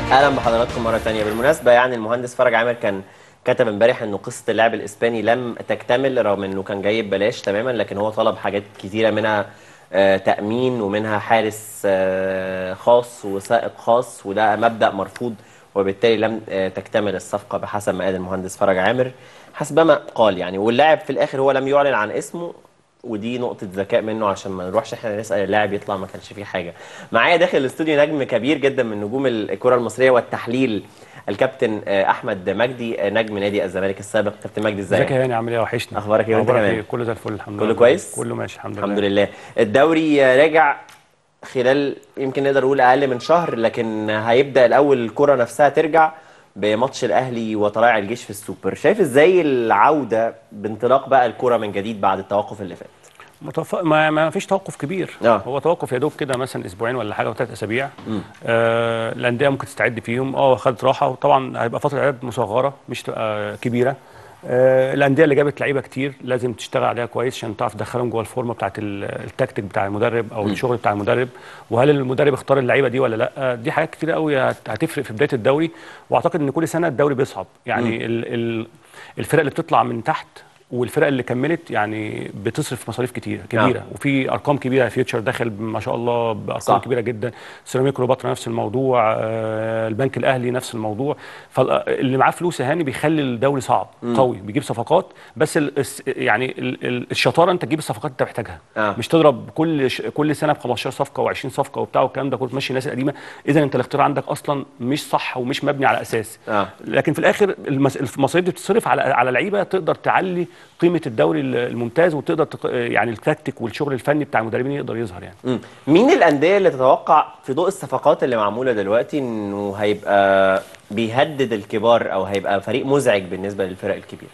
اهلا بحضراتكم مره ثانيه بالمناسبه يعني المهندس فرج عامر كان كتب امبارح انه قصه اللاعب الاسباني لم تكتمل رغم انه كان جاي ببلاش تماما لكن هو طلب حاجات كتيره منها آه، تامين ومنها حارس آه، خاص وسائق خاص وده مبدا مرفوض وبالتالي لم آه، تكتمل الصفقه بحسب ما قال المهندس فرج عامر حسبما قال يعني واللاعب في الاخر هو لم يعلن عن اسمه ودي نقطة ذكاء منه عشان ما نروحش احنا نسأل اللاعب يطلع ما كانش فيه حاجة. معايا داخل الاستوديو نجم كبير جدا من نجوم الكرة المصرية والتحليل الكابتن آه، احمد مجدي آه، نجم نادي الزمالك السابق كابتن مجدي ازيك ازيك؟ يا هاني عامل ايه وحشني أخبارك إيه وأنت أخبارك كمان؟ كله زي الفل الحمد كله لله كويس؟ كله ماشي الحمد, الحمد لله لله الدوري آه، راجع خلال يمكن نقدر نقول اقل من شهر لكن هيبدا الاول الكره نفسها ترجع بماتش الاهلي وطلائع الجيش في السوبر شايف ازاي العوده بانطلاق بقى الكره من جديد بعد التوقف اللي فات متف... ما... ما فيش توقف كبير آه. هو توقف يا دوب كده مثلا اسبوعين ولا حاجه وثلاث اسابيع آه الانديه ممكن تستعد فيهم اه خدت راحه وطبعا هيبقى فتره اعداد مصغره مش تبقى كبيره آه الانديه اللي جابت لعيبه كتير لازم تشتغل عليها كويس عشان تعرف تدخلهم جوه الفورمه بتاعت ال- التكتيك بتاع المدرب او الشغل بتاع المدرب وهل المدرب اختار اللعيبه دي ولا لا دي حاجات كتير قوي هت- هتفرق في بدايه الدوري واعتقد ان كل سنه الدوري بيصعب يعني ال... ال... الفرق اللي بتطلع من تحت والفرق اللي كملت يعني بتصرف مصاريف كتير كبيره آه. وفي ارقام كبيره فيوتشر داخل ما شاء الله بارقام صح. كبيره جدا سيراميك كليوباترا نفس الموضوع آه، البنك الاهلي نفس الموضوع فاللي معاه فلوس يا هاني بيخلي الدوري صعب قوي بيجيب صفقات بس ال الس- يعني ال ال الشطاره انت تجيب الصفقات اللي انت محتاجها آه. مش تضرب كل ش كل سنه ب 15 صفقه و20 صفقه وبتاع والكلام ده كله تمشي الناس القديمه اذا انت الاختيار عندك اصلا مش صح ومش مبني على اساس آه. لكن في الاخر المس- المصاريف دي بتتصرف على على لعيبه تقدر تعلي قيمه الدوري الممتاز وتقدر تق... يعني التكتيك والشغل الفني بتاع المدربين يقدر يظهر يعني مم. مين الانديه اللي تتوقع في ضوء الصفقات اللي معموله دلوقتي انه هيبقى بيهدد الكبار او هيبقى فريق مزعج بالنسبه للفرق الكبيره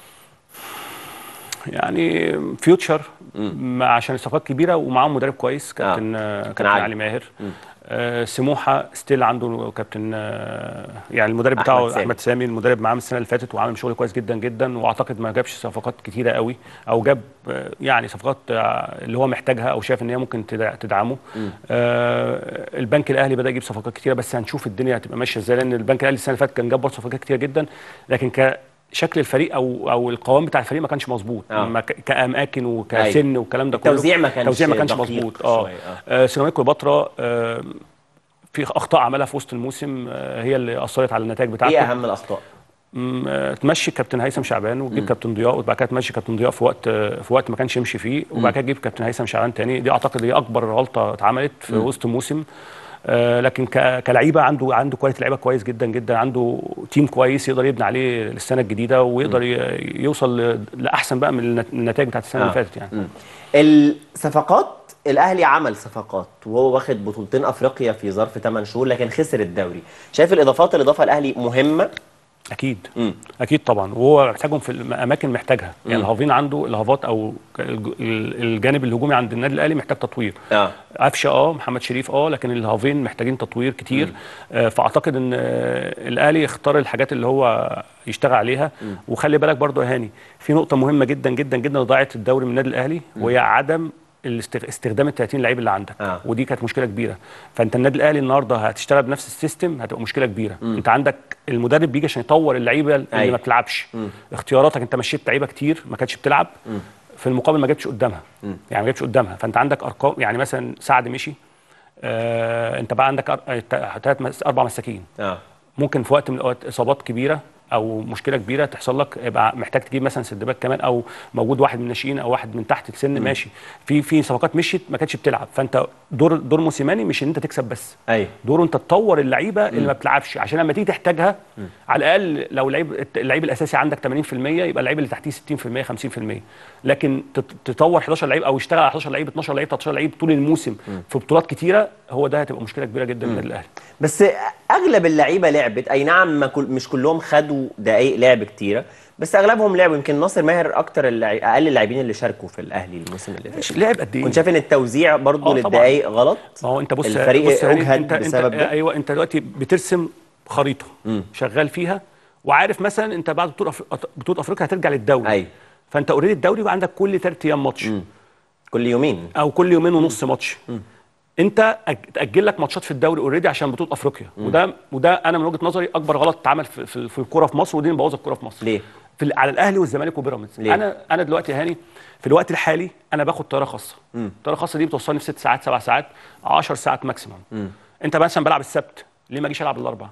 يعني فيوتشر مع- عشان الصفقات كبيره ومعاهم مدرب كويس كابتن آه. كابتن علي. علي, ماهر آه سموحه ستيل عنده كابتن آه يعني المدرب أحمد بتاعه سامي. احمد سامي المدرب معاه من السنه اللي فاتت وعامل شغل كويس جدا جدا واعتقد ما جابش صفقات كتيره قوي او جاب آه يعني صفقات آه اللي هو محتاجها او شايف ان هي ممكن تدع- تدعمه آه البنك الاهلي بدا يجيب صفقات كتيره بس هنشوف الدنيا هتبقى ماشيه ازاي لان البنك الاهلي السنه اللي فاتت كان جاب برضه صفقات كتيره جدا لكن ك شكل الفريق او او القوام بتاع الفريق ما كانش مظبوط آه. ما ك- كاماكن وكسن والكلام ده كله التوزيع ما كانش التوزيع ما كانش دقيق مظبوط اه, شوية، آه. آه سيراميكا كليوباترا آه في اخطاء عملها في وسط الموسم آه هي اللي اثرت على النتائج بتاعته ايه اهم الاخطاء م- آه، تمشي كابتن هيثم شعبان وتجيب كابتن ضياء وبعد كده تمشي كابتن ضياء في وقت آه، في وقت ما كانش يمشي فيه وبعد كده تجيب كابتن هيثم شعبان تاني دي اعتقد هي اكبر غلطه اتعملت في وسط الموسم آه لكن ك- كلعيبه عنده عنده كواليتي لعيبه كويس جدا جدا عنده تيم كويس يقدر يبني عليه للسنه الجديده ويقدر ي- يوصل ل- لاحسن بقى من النت- النتائج بتاعت السنه اللي آه. فاتت يعني مم. الصفقات الاهلي عمل صفقات وهو واخد بطولتين افريقيا في ظرف 8 شهور لكن خسر الدوري شايف الاضافات اللي ضافها الاهلي مهمه اكيد مم. اكيد طبعا وهو محتاجهم في الاماكن محتاجها يعني الهافين عنده الهافات او الج- الجانب الهجومي عند النادي الاهلي محتاج تطوير اه قفشه اه محمد شريف اه لكن الهافين محتاجين تطوير كتير آه فاعتقد ان آه الاهلي اختار الحاجات اللي هو يشتغل عليها وخلي بالك برضو يا هاني في نقطه مهمه جدا جدا جدا ضاعت الدوري من النادي الاهلي وهي عدم الاست- استخدام ال 30 لعيب اللي عندك آه. ودي كانت مشكله كبيره فانت النادي الاهلي النهارده هتشتغل بنفس السيستم هتبقى مشكله كبيره انت عندك المدرب بيجي عشان يطور اللعيبه اللي أيوة. ما بتلعبش اختياراتك انت مشيت لعيبه كتير ما كانتش بتلعب في المقابل ما جبتش قدامها يعني ما جبتش قدامها فانت عندك ارقام يعني مثلا سعد مشي آه انت بقى عندك ثلاث اربع مساكين اه ممكن في وقت من الاوقات اصابات كبيره او مشكله كبيره تحصل لك يبقى محتاج تجيب مثلا سدباك كمان او موجود واحد من الناشئين او واحد من تحت السن ماشي في في صفقات مشيت ما كانتش بتلعب فانت دور دور موسيماني مش ان انت تكسب بس ايوه دوره انت تطور اللعيبه اللي ما بتلعبش عشان لما تيجي تحتاجها على الاقل لو اللعيب اللعيب الاساسي عندك 80% يبقى اللعيب اللي تحتيه 60% 50% لكن تت- تطور 11 لعيب او يشتغل على 11 لعيب 12 لعيب 13 لعيب طول الموسم في بطولات كتيره هو ده هتبقى مشكله كبيره جدا للنادي الاهلي بس اغلب اللعيبه لعبت اي نعم ما كل مش كلهم خدوا دقائق لعب كتيره بس اغلبهم لعبوا يمكن ناصر ماهر اكتر اللعي... اقل اللاعبين اللي شاركوا في الاهلي الموسم اللي فات لعب قد ايه كنت شايف ان التوزيع برضو آه، طبعاً. للدقائق غلط ما هو انت بص الفريق بص يا هاني، اجهد انت بسبب انت ده ايوه انت دلوقتي بترسم خريطه شغال فيها وعارف مثلا انت بعد بطوله أف- بطوله افريقيا هترجع للدوري ايوه فانت اوريدي الدوري وعندك كل ثلاث ايام ماتش كل يومين او كل يومين ونص ماتش انت أج- تاجل لك ماتشات في الدوري اوريدي عشان بطوله افريقيا وده وده انا من وجهه نظري اكبر غلط اتعمل في, في, في الكوره في مصر ودي اللي مبوظه الكوره في مصر ليه؟ في ال- على الاهلي والزمالك وبيراميدز ليه؟ انا انا دلوقتي يا هاني في الوقت الحالي انا باخد طياره خاصه الطياره الخاصه دي بتوصلني في ست ساعات سبع ساعات 10 ساعات ماكسيموم انت مثلا بلعب السبت ليه ما اجيش العب الاربع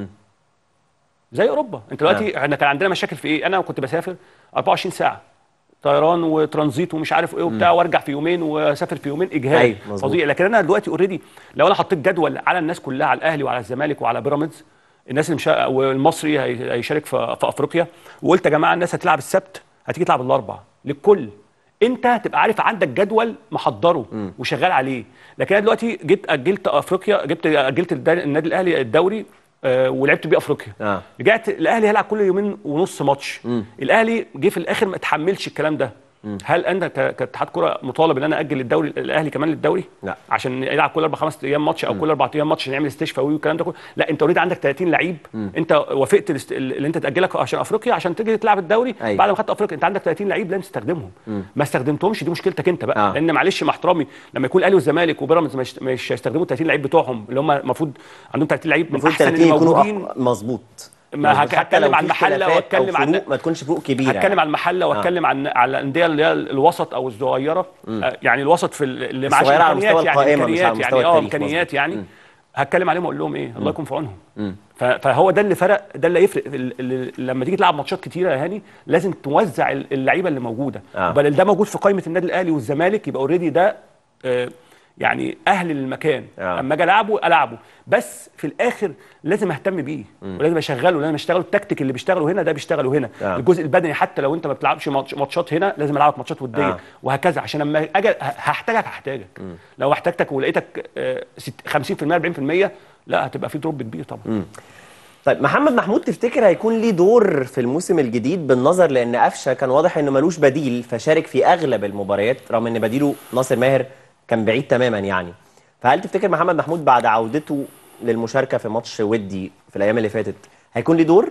زي اوروبا انت دلوقتي احنا كان عندنا مشاكل في ايه انا كنت بسافر 24 ساعه طيران وترانزيت ومش عارف ايه وبتاع وارجع في يومين واسافر في يومين اجهاد أيوة، مظبوط. فظيع لكن انا دلوقتي اوريدي لو انا حطيت جدول على الناس كلها على الاهلي وعلى الزمالك وعلى بيراميدز الناس اللي مشا... والمصري هي- هيشارك في... في افريقيا وقلت يا جماعه الناس هتلعب السبت هتيجي تلعب الاربع للكل انت هتبقى عارف عندك جدول محضره وشغال عليه لكن انا دلوقتي جيت اجلت افريقيا جبت اجلت الد- النادي الاهلي الدوري آه ولعبت بيه افريقيا آه. رجعت الاهلي هيلعب كل يومين ونص ماتش الاهلي جه في الاخر ما اتحملش الكلام ده هل انت ك- كاتحاد كره مطالب ان انا اجل الدوري الاهلي كمان للدوري لا. عشان يلعب كل اربع خمس ايام ماتش او كل اربع ايام ماتش عشان يعمل استشفاء والكلام ده كله لا انت اوريدي عندك 30 لعيب انت وافقت الاست- اللي انت تاجلك عشان افريقيا عشان تيجي تلعب الدوري أيوة. بعد ما خدت افريقيا انت عندك 30 لعيب لازم تستخدمهم ما استخدمتهمش دي مشكلتك انت بقى آه. لان معلش مع احترامي لما يكون الاهلي والزمالك وبيراميدز مش, مش هيستخدموا 30 لعيب بتوعهم اللي هم المفروض عندهم 30 لعيب من المفروض احسن 30 اللي يكونوا موجودين أق- مظبوط ما مظبوط. هك- حتى لو هتكلم عن في محلة اختلافات أو وأتكلم عن- فروق ما تكونش فروق كبيره هتكلم يعني. عن المحله واتكلم عن على الانديه اللي هي الوسط او الصغيره آه، يعني الوسط في ال- اللي معاش الصغيرة على امكانيات مستوى يعني القائمة، مش على امكانيات مستوى يعني اه التاريخ، امكانيات مظبوط. يعني هتكلم عليهم واقول لهم ايه الله يكون في عونهم ف- فهو ده اللي فرق ده اللي يفرق ال- ال- لما تيجي تلعب ماتشات كتيره يا هاني لازم توزع ال- اللعيبه اللي موجوده آه. بل ده موجود في قائمه النادي الاهلي والزمالك يبقى اوريدي ده آه، يعني اهل للمكان آه. اما اجي العبه العبه بس في الاخر لازم اهتم بيه ولازم اشغله لازم اشتغله التكتيك اللي بيشتغله هنا ده بيشتغله هنا آه. الجزء البدني حتى لو انت ما بتلعبش ماتش- ماتشات هنا لازم العبك ماتشات وديه آه. وهكذا عشان لما اجي ه- هحتاجك هحتاجك لو احتاجتك ولقيتك آه، ست- 50% 40% لا هتبقى في دروب كبير طبعا طيب محمد محمود تفتكر هيكون ليه دور في الموسم الجديد بالنظر لان قفشه كان واضح انه ملوش بديل فشارك في اغلب المباريات رغم ان بديله ناصر ماهر كان بعيد تماما يعني فهل تفتكر محمد محمود بعد عودته للمشاركه في ماتش ودي في الايام اللي فاتت هيكون ليه دور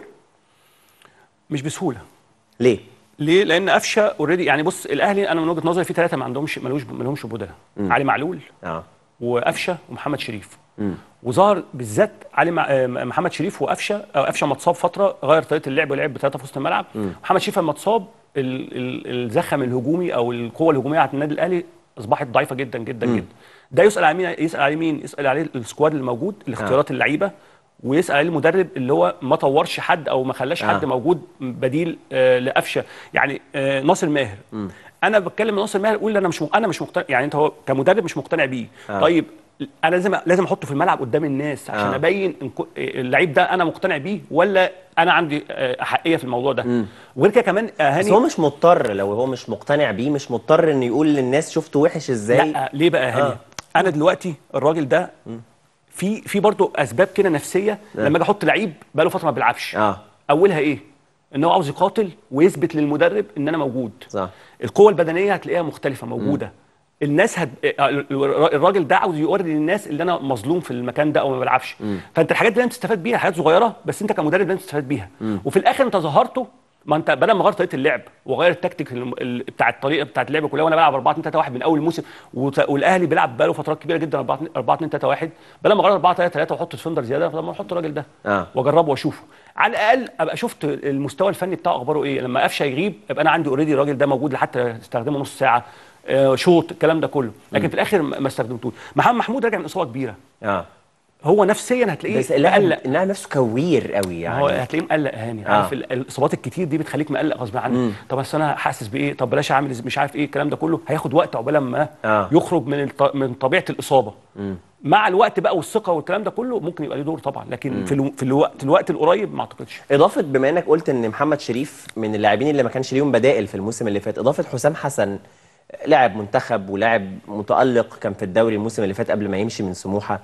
مش بسهوله ليه ليه؟ لان قفشه اوريدي يعني بص الاهلي انا من وجهه نظري في ثلاثه ما عندهمش ملوش ملهمش بدلاء علي معلول اه وقفشه ومحمد شريف وظهر بالذات علي مع... آه، محمد شريف وقفشه آه، قفشه لما اتصاب فتره غير طريقه اللعب ولعب بثلاثه في وسط الملعب محمد شريف لما اتصاب ال... ال... الزخم الهجومي او القوه الهجوميه على النادي الاهلي اصبحت ضعيفه جدا جدا جدا ده يسال على مين يسال عليه مين يسال عليه السكواد اللي موجود الاختيارات اللعيبه ويسال عليه المدرب اللي هو ما طورش حد او ما خلاش آه. حد موجود بديل آه لقفشه يعني آه ناصر ماهر انا بتكلم عن ناصر ماهر اقول انا مش م... انا مش مقتنع يعني انت هو كمدرب مش مقتنع بيه آه. طيب انا لازم لازم احطه في الملعب قدام الناس عشان آه. ابين إن كو- اللعيب ده انا مقتنع بيه ولا انا عندي آه، احقيه في الموضوع ده وغير كده كمان آه، بس هاني هو مش مضطر لو هو مش مقتنع بيه مش مضطر انه يقول للناس شفتوا وحش ازاي لا ليه بقى يا هاني آه. انا دلوقتي الراجل ده في في برضه اسباب كده نفسيه لما اجي احط لعيب بقاله فتره ما بيلعبش اه اولها ايه ان هو عاوز يقاتل ويثبت للمدرب ان انا موجود صح القوه البدنيه هتلاقيها مختلفه موجوده الناس هت... الراجل ده عاوز يوري للناس اللي انا مظلوم في المكان ده او ما بلعبش فانت الحاجات دي لازم تستفاد بيها حاجات صغيره بس انت كمدرب لازم تستفاد بيها وفي الاخر انت ظهرته ما انت بدل ما غير طريقه اللعب وغير التكتيك الم- ال- بتاع الطريقه بتاع اللعب كلها وانا بلعب 4 2 3 1 من اول الموسم وت- والاهلي بيلعب بقاله فترات كبيره جدا 4 4 2 3 1 بدل ما اغير 4 3 3 واحط ديفندر زياده طب ما احط الراجل ده آه. واجربه واشوفه على الاقل ابقى شفت المستوى الفني بتاعه اخباره ايه لما قفشه يغيب يبقى انا عندي اوريدي الراجل ده موجود حتى استخدمه نص ساعه آه، شوط الكلام ده كله لكن في الاخر ما ما استخدمتوش محمد محمود راجع من اصابه كبيره اه هو نفسيا هتلاقيه بس لا مقلق لا نفسه كوير قوي ما هو يعني هتلاقيه مقلق يا هاني آه. عارف ال- الاصابات الكتير دي بتخليك مقلق غصب عنك طب بس انا حاسس بايه طب بلاش اعمل إز- مش عارف ايه الكلام ده كله هياخد وقت عقبال ما آه. يخرج من الط... من طبيعه الاصابه مع الوقت بقى والثقه والكلام ده كله ممكن يبقى ليه دور طبعا لكن في, الو... في الوقت الوقت القريب ما اعتقدش اضافه بما انك قلت ان محمد شريف من اللاعبين اللي ما كانش ليهم بدائل في الموسم اللي فات اضافه حسام حسن لاعب منتخب ولاعب متالق كان في الدوري الموسم اللي فات قبل ما يمشي من سموحه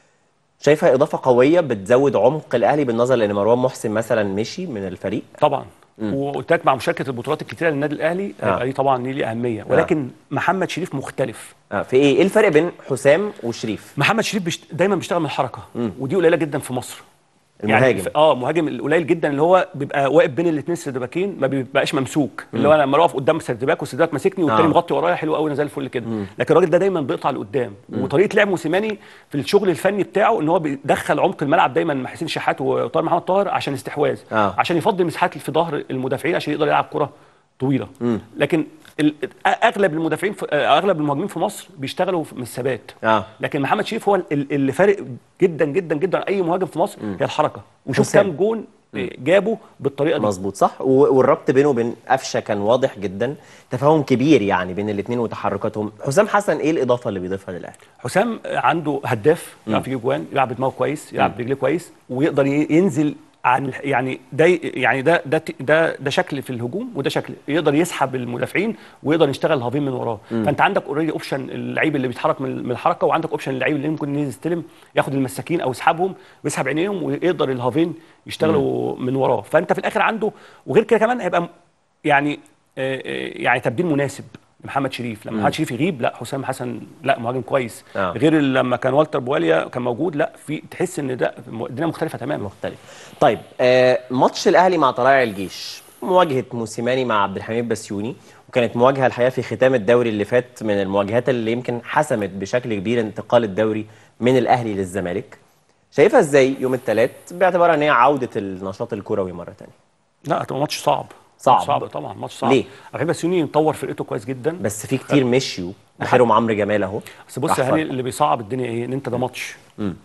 شايفها اضافه قويه بتزود عمق الاهلي بالنظر لان مروان محسن مثلا مشي من الفريق طبعا وقلت لك مع مشاركه البطولات الكتيره للنادي الاهلي آه. هيبقى ليه طبعا ليه ليه اهميه ولكن محمد شريف مختلف آه في ايه ايه الفرق بين حسام وشريف محمد شريف بيشت... دايما بيشتغل من الحركه ودي قليله جدا في مصر المهاجم. يعني اه مهاجم القليل جدا اللي هو بيبقى واقف بين الاثنين سردباكين ما بيبقاش ممسوك اللي هو انا لما اقف قدام سردباك والسردباك ماسكني والتاني آه. مغطي ورايا حلو قوي انا زي الفل كده لكن الراجل ده دايما بيقطع لقدام وطريقه لعب موسيماني في الشغل الفني بتاعه ان هو بيدخل عمق الملعب دايما مع حسين شحات وطاهر محمد طاهر عشان استحواذ آه. عشان يفضي مساحات في ظهر المدافعين عشان يقدر يلعب كره طويله لكن ال- اغلب المدافعين في اغلب المهاجمين في مصر بيشتغلوا من الثبات اه لكن محمد شريف هو ال- اللي فارق جدا جدا جدا عن اي مهاجم في مصر هي الحركه وشوف حسام. كام جون جابه بالطريقه دي مظبوط صح و- والربط بينه وبين قفشه كان واضح جدا تفاهم كبير يعني بين الاثنين وتحركاتهم حسام حسن ايه الاضافه اللي بيضيفها للاهلي حسام عنده هداف يعرف يجيب جوان يلعب بدماغه كويس يلعب برجليه كويس ويقدر ي- ينزل عن الح- يعني ده يعني ده ده ده ده شكل في الهجوم وده شكل يقدر يسحب المدافعين ويقدر يشتغل الهافين من وراه فانت عندك اوريدي اوبشن اللعيب اللي بيتحرك من من الحركه وعندك اوبشن اللعيب اللي ممكن ينزل يستلم ياخد المساكين او يسحبهم ويسحب عينيهم ويقدر الهافين يشتغلوا من وراه فانت في الاخر عنده وغير كده كمان هيبقى م- يعني آه، آه، يعني تبديل مناسب لمحمد شريف لما محمد شريف يغيب لا حسام حسن لا مهاجم كويس آه. غير لما كان والتر بواليا كان موجود لا في تحس ان ده الدنيا مختلفه تماما مختلف طيب آه ماتش الاهلي مع طلائع الجيش مواجهه موسيماني مع عبد الحميد بسيوني وكانت مواجهه الحقيقه في ختام الدوري اللي فات من المواجهات اللي يمكن حسمت بشكل كبير انتقال الدوري من الاهلي للزمالك شايفها ازاي يوم الثلاث باعتبارها ان هي عوده النشاط الكروي مره ثانيه لا هتبقى ماتش صعب صعب. ماتش صعب طبعا ماتش صعب ليه؟ عبد بسيوني مطور فرقته كويس جدا بس في كتير مشيوا اخرهم عمرو جمال اهو بس بص راح يا هاني فرق. اللي بيصعب الدنيا ايه ان انت ده ماتش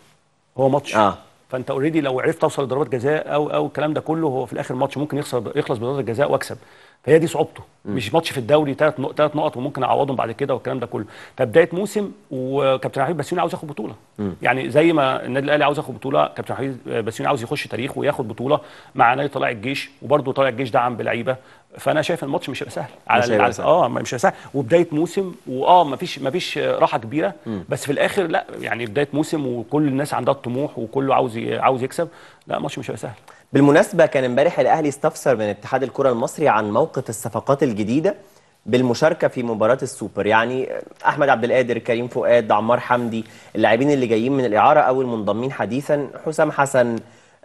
هو ماتش اه فانت اوريدي لو عرفت توصل لضربات جزاء او او الكلام ده كله هو في الاخر ماتش ممكن يخسر يخلص بضربات جزاء واكسب فهي دي صعوبته مش ماتش في الدوري ثلاث نقط ثلاث نقط وممكن اعوضهم بعد كده والكلام ده كله فبدايه موسم وكابتن حبيب بسيوني عاوز ياخد بطوله يعني زي ما النادي الاهلي عاوز ياخد بطوله كابتن حبيب بسيوني عاوز يخش تاريخ وياخد بطوله مع نادي طلائع الجيش وبرده طلائع الجيش دعم بلعيبه فانا شايف الماتش مش هيبقى سهل على مش هيبقى على- سهل. اه مش هيبقى سهل وبدايه موسم واه ما فيش ما فيش راحه كبيره بس في الاخر لا يعني بدايه موسم وكل الناس عندها الطموح وكله عاوز ي- عاوز يكسب لا ماتش مش هيبقى سهل بالمناسبة كان امبارح الأهلي استفسر من اتحاد الكرة المصري عن موقف الصفقات الجديدة بالمشاركة في مباراة السوبر يعني أحمد عبد القادر كريم فؤاد عمار حمدي اللاعبين اللي جايين من الإعارة أو المنضمين حديثا حسام حسن آم،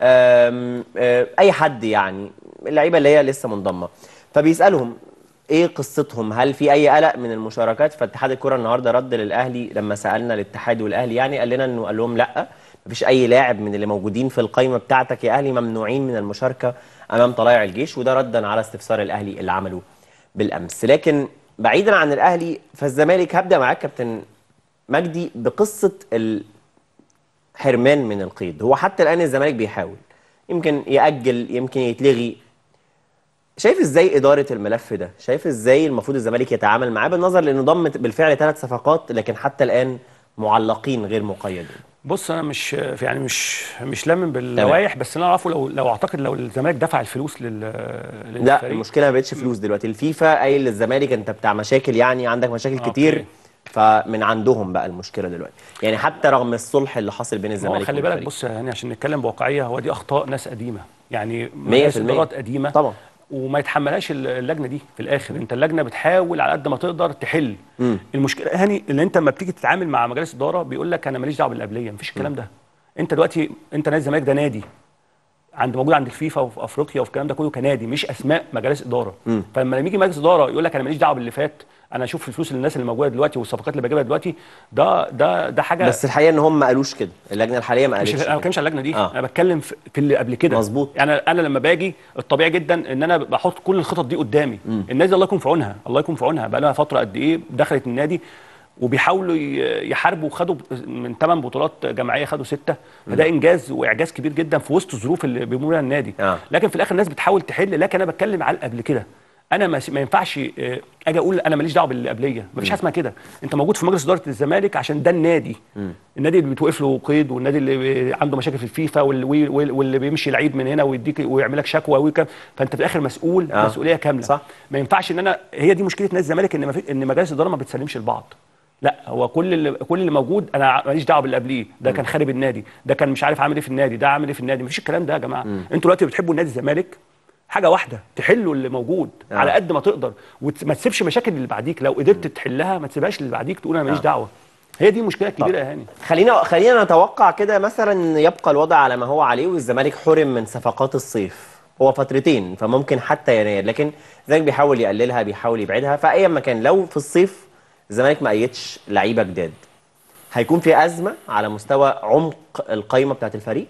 آه، أي حد يعني اللعيبة اللي هي لسه منضمة فبيسألهم ايه قصتهم هل في اي قلق من المشاركات فاتحاد الكره النهارده رد للاهلي لما سالنا الاتحاد والاهلي يعني قال لنا انه قال لهم لا مفيش اي لاعب من اللي موجودين في القائمه بتاعتك يا اهلي ممنوعين من المشاركه امام طلائع الجيش وده ردا على استفسار الاهلي اللي عمله بالامس لكن بعيدا عن الاهلي فالزمالك هبدا معاك كابتن مجدي بقصه الحرمان من القيد هو حتى الان الزمالك بيحاول يمكن ياجل يمكن يتلغي شايف ازاي اداره الملف ده شايف ازاي المفروض الزمالك يتعامل معاه بالنظر لانه ضم بالفعل ثلاث صفقات لكن حتى الان معلقين غير مقيدين بص انا مش يعني مش مش لامن باللوائح بس اللي انا اعرفه لو لو اعتقد لو الزمالك دفع الفلوس لل لا للفريق المشكله ما بقتش فلوس دلوقتي الفيفا قايل للزمالك انت بتاع مشاكل يعني عندك مشاكل أوكي. كتير فمن عندهم بقى المشكله دلوقتي يعني حتى رغم الصلح اللي حاصل بين هو الزمالك خلي بالك والفريق. بص يعني عشان نتكلم بواقعيه هو دي اخطاء ناس قديمه يعني 100% ناس ادارات قديمه طبعا وما يتحملهاش اللجنه دي في الاخر انت اللجنه بتحاول على قد ما تقدر تحل مم. المشكله هاني ان انت لما بتيجي تتعامل مع مجالس اداره بيقول لك انا ماليش دعوه بالقبليه مفيش الكلام ده انت دلوقتي انت نادي الزمالك ده نادي عند موجود عند الفيفا وفي افريقيا وفي الكلام ده كله كنادي مش اسماء مجالس اداره مم. فلما يجي مجلس اداره يقول لك انا ماليش دعوه باللي فات انا اشوف الفلوس اللي الناس اللي موجوده دلوقتي والصفقات اللي بجيبها دلوقتي ده ده ده حاجه بس الحقيقه ان هم ما قالوش كده اللجنه الحاليه ما مش قالتش انا ما كده. بتكلمش على اللجنه دي آه. انا بتكلم في في اللي قبل كده مظبوط. يعني انا لما باجي الطبيعي جدا ان انا بحط كل الخطط دي قدامي الناس دي الله يكون في عونها الله يكون في عونها بقى لها فتره قد ايه دخلت النادي وبيحاولوا ي- يحاربوا خدوا من ثمان بطولات جماعيه خدوا سته فده انجاز واعجاز كبير جدا في وسط الظروف اللي بيمر بيها النادي آه. لكن في الاخر الناس بتحاول تحل لكن انا بتكلم على قبل كده انا ما, ما ينفعش آه، اجي اقول انا ماليش دعوه باللي قبليه مفيش حاجه اسمها كده انت موجود في مجلس اداره الزمالك عشان ده النادي النادي اللي بتوقف له قيد والنادي اللي بي- عنده مشاكل في الفيفا واللي, واللي, واللي بيمشي لعيب من هنا ويديك ويعمل لك شكوى ويكم فانت في الاخر مسؤول آه. مسؤوليه كامله صح. ما ينفعش ان انا هي دي مشكله نادي الزمالك ان ما في ان مجالس الاداره ما بتسلمش لبعض لا هو كل اللي كل اللي موجود انا ماليش دعوه باللي قبليه ده كان خارب النادي ده كان مش عارف عامل ايه في النادي ده عامل ايه في النادي مفيش الكلام ده يا جماعه انتوا دلوقتي بتحبوا النادي الزمالك حاجه واحده تحلوا اللي موجود آه. آه. على قد ما تقدر وما تسيبش مشاكل اللي بعديك لو قدرت تحلها ما تسيبهاش اللي بعديك تقول انا ماليش آه. دعوه هي دي المشكله الكبيره يا هاني خلينا خلينا نتوقع كده مثلا ان يبقى الوضع على ما هو عليه والزمالك حرم من صفقات الصيف هو فترتين فممكن حتى يناير لكن الزمالك بيحاول يقللها بيحاول يبعدها فايا ما كان لو في الصيف الزمالك ما ايدش لعيبه جداد هيكون في ازمه على مستوى عمق القايمه بتاعت الفريق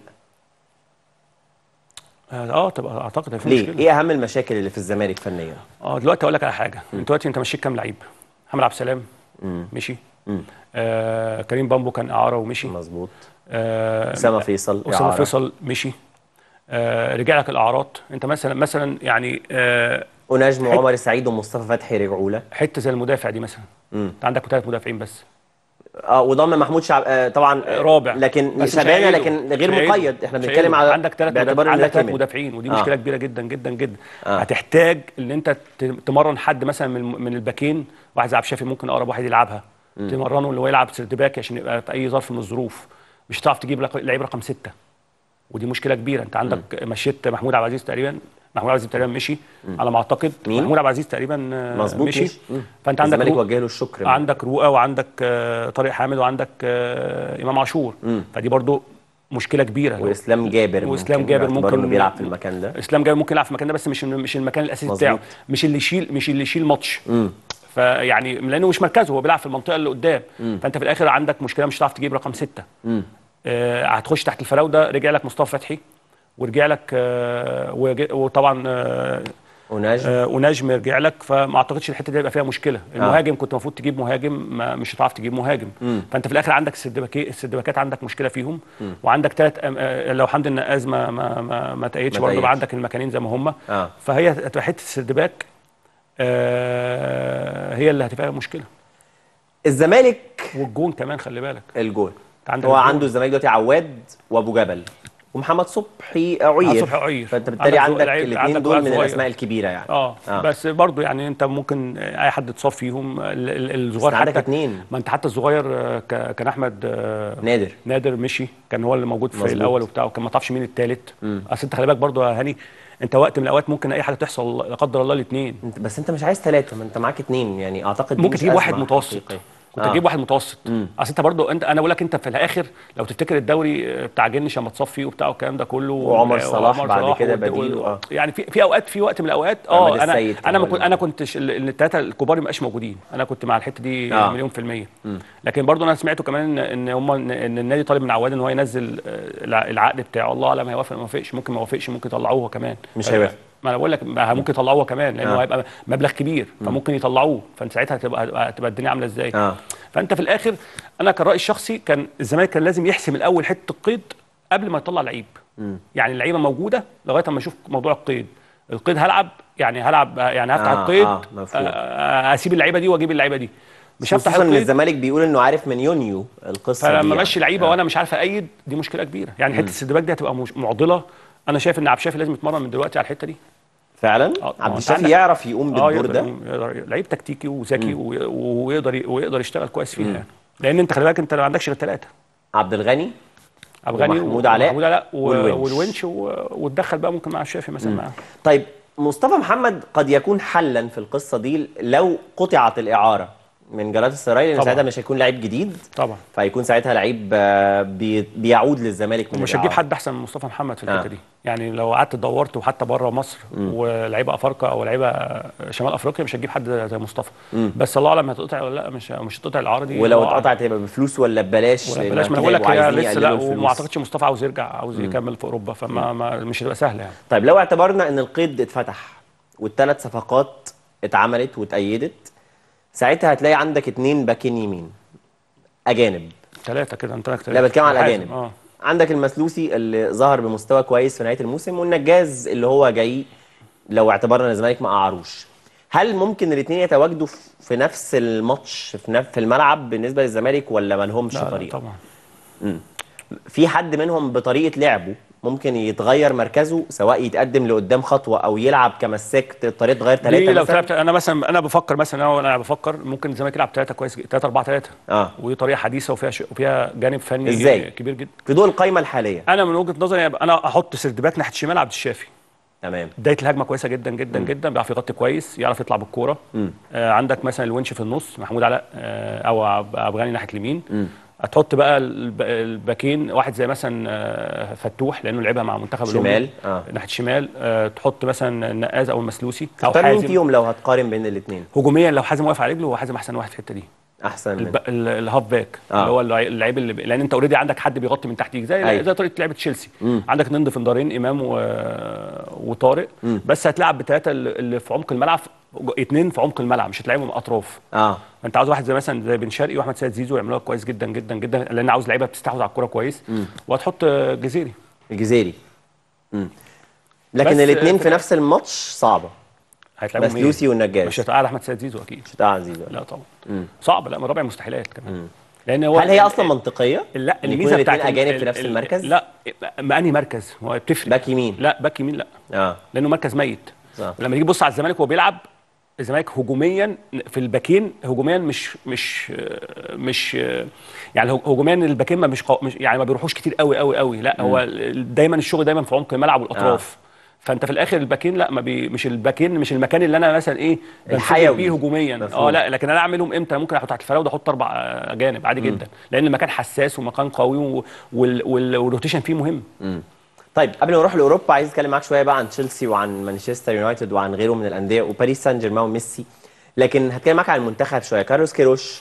اه طب اعتقد هيبقى في ليه مشكله ايه اهم المشاكل اللي في الزمالك فنيا اه دلوقتي اقول لك على حاجه انت دلوقتي انت مشيت كام لعيب محمد عبد السلام مشي آه كريم بامبو كان اعاره ومشي مظبوط آه اسامه فيصل اسامه إعارة. فيصل مشي آه رجع لك الاعراض انت مثلا مثلا يعني آه ونجم وعمر السعيد ومصطفى فتحي رجعوا لك حته زي المدافع دي مثلا انت عندك ثلاث مدافعين بس اه وضم محمود شعب آه طبعا آه، رابع لكن بس مش شبانه هيعيده. لكن غير مش هيعيده. مقيد احنا مش بنتكلم هيعيده. على عندك ثلاث باعتبار عندك إن ده ثلاث كمل. مدافعين ودي آه. مشكله كبيره جدا جدا جدا آه. هتحتاج ان انت ت- تمرن حد مثلا من من الباكين واحد زي عبد الشافي ممكن اقرب واحد يلعبها تمرنه اللي هو يلعب سيرد باك عشان يبقى في اي ظرف من الظروف مش هتعرف تجيب لك- لعيب رقم سته ودي مشكله كبيره انت عندك مشيت محمود عبد العزيز تقريبا محمود عبد العزيز تقريبا مشي على ما اعتقد مين؟ محمود عبد العزيز تقريبا آه، مظبوط مشي مشي. مم. فانت عندك الزمالك رو- وجه له الشكر عندك رؤى وعندك آه، طارق حامد وعندك آه، امام عاشور فدي برضو مشكله كبيره واسلام جابر واسلام ممكن جابر باعتباره ممكن إنه بيلعب في المكان ده اسلام جابر ممكن يلعب في المكان ده بس مش مش المكان الاساسي مظبوط. بتاعه مش اللي يشيل مش اللي يشيل ماتش فيعني لانه مش مركزه هو بيلعب في المنطقه اللي قدام فانت في الاخر عندك مشكله مش هتعرف تجيب رقم سته آه هتخش تحت الفراوده رجع لك مصطفى فتحي ورجع لك آه وج- وطبعا آه ونجم آه، ونجم يرجع لك فما اعتقدش الحته دي هيبقى فيها مشكله المهاجم كنت المفروض تجيب مهاجم ما مش هتعرف تجيب مهاجم فانت في الاخر عندك السردباكي السردباكات عندك مشكله فيهم وعندك ثلاث لو حمدي النقاز ما ما ما, ما تأيدش ما برضه تأيدش. يبقى عندك المكانين زي ما هم آه. فهي هتبقى حته السردباك آه هي اللي هتبقى مشكله الزمالك والجون كمان خلي بالك الجول أنت عندك هو الجول. عنده الزمالك دلوقتي عواد وابو جبل ومحمد صبحي عير محمد صبحي عير. فانت بالتالي عندك عندك لعيب- الاثنين عندك دول لاعب من صغير. الاسماء الكبيره يعني اه, آه. بس برضه يعني انت ممكن اي حد تصاب فيهم ال- ال- الصغير بس عندك حتى اتنين. ما انت حتى الصغير آه، ك- كان احمد آه، نادر نادر مشي كان هو اللي موجود في مظبوط. الاول وبتاع وكان ما تعرفش مين الثالث اصل انت خلي بالك برضه يا هاني انت وقت من الاوقات ممكن اي حاجه تحصل لا قدر الله الاثنين انت بس انت مش عايز ثلاثه ما انت معاك اثنين يعني اعتقد دي ممكن مش تجيب واحد أزمة متوسط حقيقية. كنت آه. تجيب واحد متوسط اصل انت برضه انت انا بقول لك انت في الاخر لو تفتكر الدوري بتاع جنش لما تصفي وبتاع والكلام ده كله وعمر صلاح وعمر بعد صلاح كده والد- بديله، وال- آه. يعني في في اوقات في وقت من الاوقات أحمد اه انا السيد كان انا هو ما كنت اللي- انا كنتش ال- ال- الثلاثه الكبار ما بقاش موجودين انا كنت مع الحته دي آه. مليون في الميه لكن برضه انا سمعته كمان ان ان هم ان إن النادي طالب من عواد ان هو ينزل آه، الع- العقد بتاعه الله اعلم هيوافق ما يوافقش ممكن ما يوافقش ممكن يطلعوه هو كمان مش هيوافق. ما انا بقول لك ما ممكن يطلعوه هو كمان لانه آه. هيبقى مبلغ كبير فممكن يطلعوه فانت ساعتها هتبقى هتبقى- هتبقى الدنيا عامله ازاي اه فانت في الاخر انا كان رايي الشخصي كان الزمالك كان لازم يحسم الاول حته القيد قبل ما يطلع لعيب يعني اللعيبه موجوده لغايه اما اشوف موضوع القيد القيد هلعب يعني هلعب يعني هفتح آه، القيد آه، مفهوم. آه، اسيب اللعيبه دي واجيب اللعيبه دي مش هفتح خصوصا ان القيد الزمالك بيقول انه عارف من يونيو القصه دي فلما يعني. امشي لعيبه وانا مش عارف ايد دي مشكله كبيره يعني حته السدباك دي هتبقى مش- معضله انا شايف ان عبد الشافي لازم يتمرن من دلوقتي على الحته دي فعلا آه، ما عبد هو الشافي أنت يعرف يقوم اه بالدور يقدر ده يقوم- يقدر لعيب تكتيكي وذكي وي- ويقدر ويقدر يشتغل كويس فيها يعني لان انت خلي بالك انت ما عندكش غير ثلاثه عبد الغني عبد الغني ومحمود علاء ومحمود علاء و- والونش. والونش و- وتدخل بقى ممكن مع الشافي مثلا معاه طيب مصطفى محمد قد يكون حلا في القصه دي لو قطعت الاعاره من جلالة السراي لان طبعا. ساعتها مش هيكون لعيب جديد طبعا فهيكون ساعتها لعيب آه، بي- بيعود للزمالك من مش هتجيب الإعارة. حد احسن من مصطفى محمد في الحته آه. دي يعني لو قعدت دورت وحتى بره مصر ولعيبه افارقه او لعيبه شمال افريقيا مش هتجيب حد زي مصطفى بس الله اعلم هتقطع ولا لا مش مش هتقطع الاعاره دي ولو الله أعلم. اتقطعت هيبقى بفلوس ولا ببلاش ولا لأن بلاش ما انا أكيد بقول لك هيبقوا هي عايزين لسه لا يقللوا وما الفلوس. اعتقدش مصطفى عاوز يرجع عاوز يكمل في اوروبا فما ما مش هتبقى سهله يعني طيب لو اعتبرنا ان القيد اتفتح والثلاث صفقات اتعملت واتأيدت ساعتها هتلاقي عندك اتنين باكين يمين اجانب ثلاثه كده انت ثلاثه لا بتكلم على حازم، الاجانب اه عندك المسلوسي اللي ظهر بمستوى كويس في نهايه الموسم والنجاز اللي هو جاي لو اعتبرنا ان الزمالك ما قعروش هل ممكن الاثنين يتواجدوا في- في نفس الماتش في نفس في الملعب بالنسبه للزمالك ولا ما لهمش لا لا طريقه طبعا في حد منهم بطريقه لعبه ممكن يتغير مركزه سواء يتقدم لقدام خطوه او يلعب كمساك الطريقه تغير دي ثلاثه لو مثلا تلعب انا مثلا انا بفكر مثلا انا انا بفكر ممكن الزمالك يلعب ثلاثه كويس 3 4 3 اه ودي طريقه حديثه وفيها ش... وفيها جانب فني إزاي؟ كبير جدا في ضوء القايمه الحاليه انا من وجهه نظري يبقى انا احط سيرد باك ناحيه الشمال عبد الشافي تمام بدايه الهجمه كويسه جدا جدا جدا بيعرف يغطي كويس يعرف يطلع بالكوره آه عندك مثلا الونش في النص محمود علاء آه او عب- عبد الغني ناحيه اليمين هتحط بقى الب- الباكين واحد زي مثلا آه، فتوح لانه لعبها مع منتخب شمال، الأولمبي. آه. ناحيه الشمال آه تحط مثلا النقاز او المسلوسي او تختار مين حازم فيهم لو هتقارن بين الاثنين هجوميا لو حازم واقف على رجله هو حازم احسن واحد في الحته دي احسن من الب... ال- الهاف باك آه. اللي هو اللع- اللعيب اللي لان انت اوريدي عندك حد بيغطي من تحتيك زي أيوة. زي طريقه لعبه تشيلسي عندك اتنين ديفندرين امام و... وطارق بس هتلعب بثلاثه اللي اللي في عمق الملعب اتنين في عمق الملعب مش هتلعبهم اطراف اه انت عاوز واحد زي مثلا زي بن شرقي واحمد سيد زيزو يعملوها كويس جدا جدا جدا لان عاوز لعيبه بتستحوذ على الكوره كويس وهتحط جزيري الجزيري مم. لكن بس الاثنين في في نفس الماتش صعبه هتلعبهم مسلوسي والنجاز. مش هتقعد احمد سيد زيزو اكيد مش بتاع عزيز ولا؟ لا طبعا صعب لا من رابع المستحيلات كمان لان هو هل هي ال- اصلا منطقيه؟ لا إن يكون الميزه الاثنين بتاعت ال- اجانب في ال- نفس ال- المركز؟ لا ما انهي مركز هو بتفرق باك يمين لا باك يمين لا اه لانه مركز ميت صح. لما تيجي تبص على الزمالك وهو بيلعب الزمالك هجوميا في الباكين هجوميا مش مش مش يعني هجوميا الباكين ما مش, قو مش يعني ما بيروحوش كتير قوي قوي قوي لا هو ال- دايما الشغل دايما في عمق الملعب والاطراف فانت في الاخر الباكين لا ما بي مش الباكين مش المكان اللي انا مثلا ايه بنفجر الحيوي. بيه هجوميا مفهوم. اه لا لكن انا اعملهم امتى ممكن احط تحت الفراوده احط اربع آه، اجانب عادي جدا لان المكان حساس ومكان قوي و- وال- وال- والروتيشن فيه مهم طيب قبل ما نروح لاوروبا عايز اتكلم معاك شويه بقى عن تشيلسي وعن مانشستر يونايتد وعن غيره من الانديه وباريس سان جيرمان وميسي لكن هتكلم معاك عن المنتخب شويه كارلوس كيروش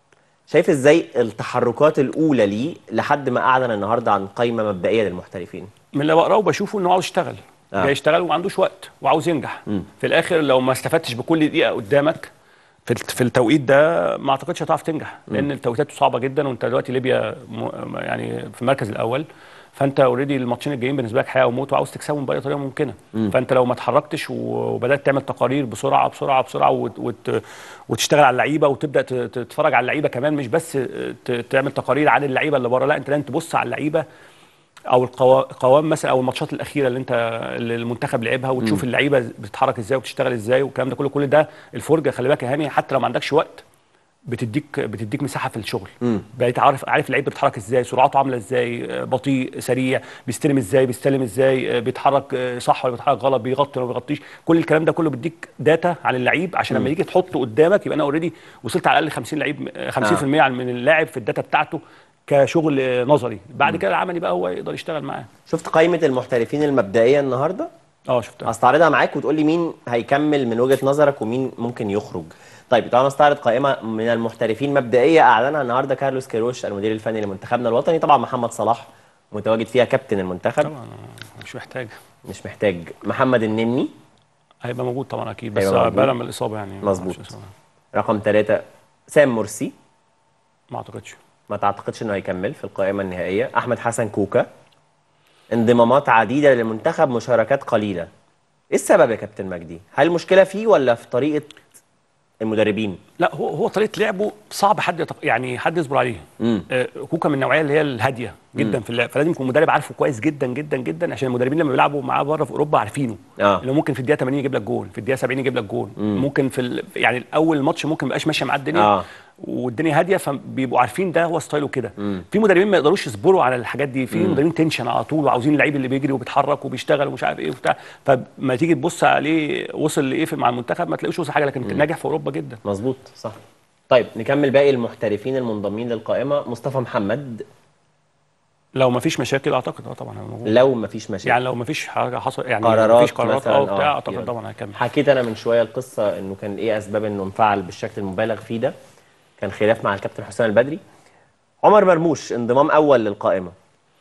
شايف ازاي التحركات الاولى ليه لحد ما اعلن النهارده عن قائمه مبدئيه للمحترفين من اللي بقراه بشوفه انه عاوز يشتغل آه. آه. جاي يشتغل وما عندوش وقت وعاوز ينجح في الاخر لو ما استفدتش بكل دقيقه قدامك في الت- في التوقيت ده ما اعتقدش هتعرف تنجح لان التوقيتات صعبه جدا وانت دلوقتي ليبيا م- يعني في المركز الاول فانت اوريدي الماتشين الجايين بالنسبه لك حياه وموت وعاوز تكسبهم باي طريقه ممكنه فانت لو ما اتحركتش و- وبدات تعمل تقارير بسرعه بسرعه بسرعه وت وت وتشتغل على اللعيبه وتبدا ت- ت- تتفرج على اللعيبه كمان مش بس ت- تعمل تقارير عن اللعيبه اللي بره لا انت لازم تبص على اللعيبه او القوا- القوام مثلا او الماتشات الاخيره اللي انت اللي المنتخب لعبها وتشوف اللعيبه بتتحرك ازاي وبتشتغل ازاي والكلام ده كله كل ده الفرجه خلي بالك يا هاني حتى لو ما عندكش وقت بتديك بتديك مساحه في الشغل بقيت عارف عارف اللعيب بيتحرك ازاي سرعته عامله ازاي آه، بطيء سريع بيستلم ازاي بيستلم ازاي آه، بيتحرك آه، صح ولا بيتحرك غلط بيغطي ولا ما بيغطيش كل الكلام ده كله بيديك داتا عن اللعيب عشان لما يجي تحطه قدامك يبقى انا اوريدي وصلت على الاقل 50 لعيب آه، 50% من اللاعب في الداتا بتاعته كشغل آه، نظري بعد كده العملي بقى هو يقدر يشتغل معاه شفت قائمه المحترفين المبدئيه النهارده اه شفتها هستعرضها معاك وتقول لي مين هيكمل من وجهه نظرك ومين ممكن يخرج طيب تعالى نستعرض قائمه من المحترفين مبدئيه اعلنها النهارده كارلوس كيروش المدير الفني لمنتخبنا الوطني طبعا محمد صلاح متواجد فيها كابتن المنتخب طبعا آه، مش محتاج مش محتاج محمد النني هيبقى موجود طبعا اكيد بس هيبقى موجود. بقى من الاصابه يعني مظبوط. مش إصابة. رقم ثلاثة سام مرسي ما اعتقدش ما تعتقدش انه هيكمل في القائمه النهائيه احمد حسن كوكا انضمامات عديده للمنتخب مشاركات قليله ايه السبب يا كابتن مجدي هل المشكله فيه ولا في طريقه المدربين لا هو هو طريقه لعبه صعب حد يتق... يعني حد يصبر عليه آه كوكا من النوعيه اللي هي الهاديه جدا في اللعب فلازم يكون مدرب عارفه كويس جدا جدا جدا عشان المدربين لما بيلعبوا معاه بره في اوروبا عارفينه آه. اللي ممكن في الدقيقه 80 يجيب لك جول في الدقيقه 70 يجيب لك جول ممكن في ال... يعني اول ماتش ممكن ما يبقاش ماشيه معاه الدنيا آه. والدنيا هاديه فبيبقوا عارفين ده هو ستايله كده في مدربين ما يقدروش يصبروا على الحاجات دي في مدربين تنشن على طول وعاوزين اللعيب اللي بيجري وبيتحرك وبيشتغل ومش عارف ايه وبتاع فما تيجي تبص عليه وصل لايه في- مع المنتخب ما تلاقيش وصل حاجه لكن ناجح في اوروبا جدا مظبوط صح طيب نكمل باقي المحترفين المنضمين للقائمه مصطفى محمد لو ما فيش مشاكل اعتقد اه طبعا هيبقى موجود لو ما فيش مشاكل يعني لو ما فيش حاجه حصل يعني قرارات ما فيش قرارات مثلاً، اه بتاع آه، اعتقد يعني. طبعا هيكمل حكيت انا من شويه القصه انه كان ايه اسباب انه انفعل بالشكل المبالغ فيه ده كان خلاف مع الكابتن حسام البدري عمر مرموش انضمام اول للقائمه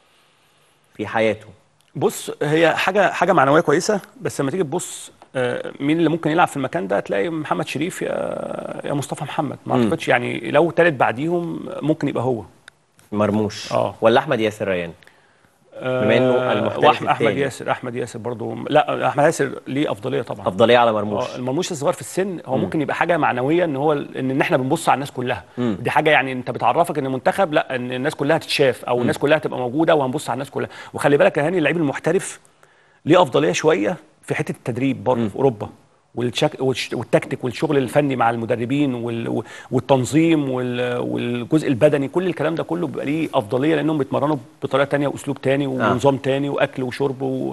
في حياته بص هي حاجه حاجه معنويه كويسه بس لما تيجي تبص آه، مين اللي ممكن يلعب في المكان ده هتلاقي محمد شريف يا يا مصطفى محمد ما اعتقدش يعني لو تالت بعديهم ممكن يبقى هو مرموش آه. ولا احمد ياسر ريان بما إنه المحترف واحمد احمد التاني. ياسر احمد ياسر برضو لا احمد ياسر ليه افضليه طبعا افضليه على مرموش اه المرموش الصغير في السن هو ممكن يبقى حاجه معنويه ان هو ال- ان احنا بنبص على الناس كلها دي حاجه يعني انت بتعرفك ان المنتخب لا ان الناس كلها تتشاف او الناس كلها تبقى موجوده وهنبص على الناس كلها وخلي بالك يا هاني اللعيب المحترف ليه افضليه شويه في حته التدريب بره في اوروبا والشك... والش- والتكتيك والشغل الفني مع المدربين وال... والتنظيم وال... والجزء البدني كل الكلام ده كله بيبقى ليه افضليه لانهم بيتمرنوا بطريقه تانية واسلوب تاني ونظام تاني واكل وشرب و...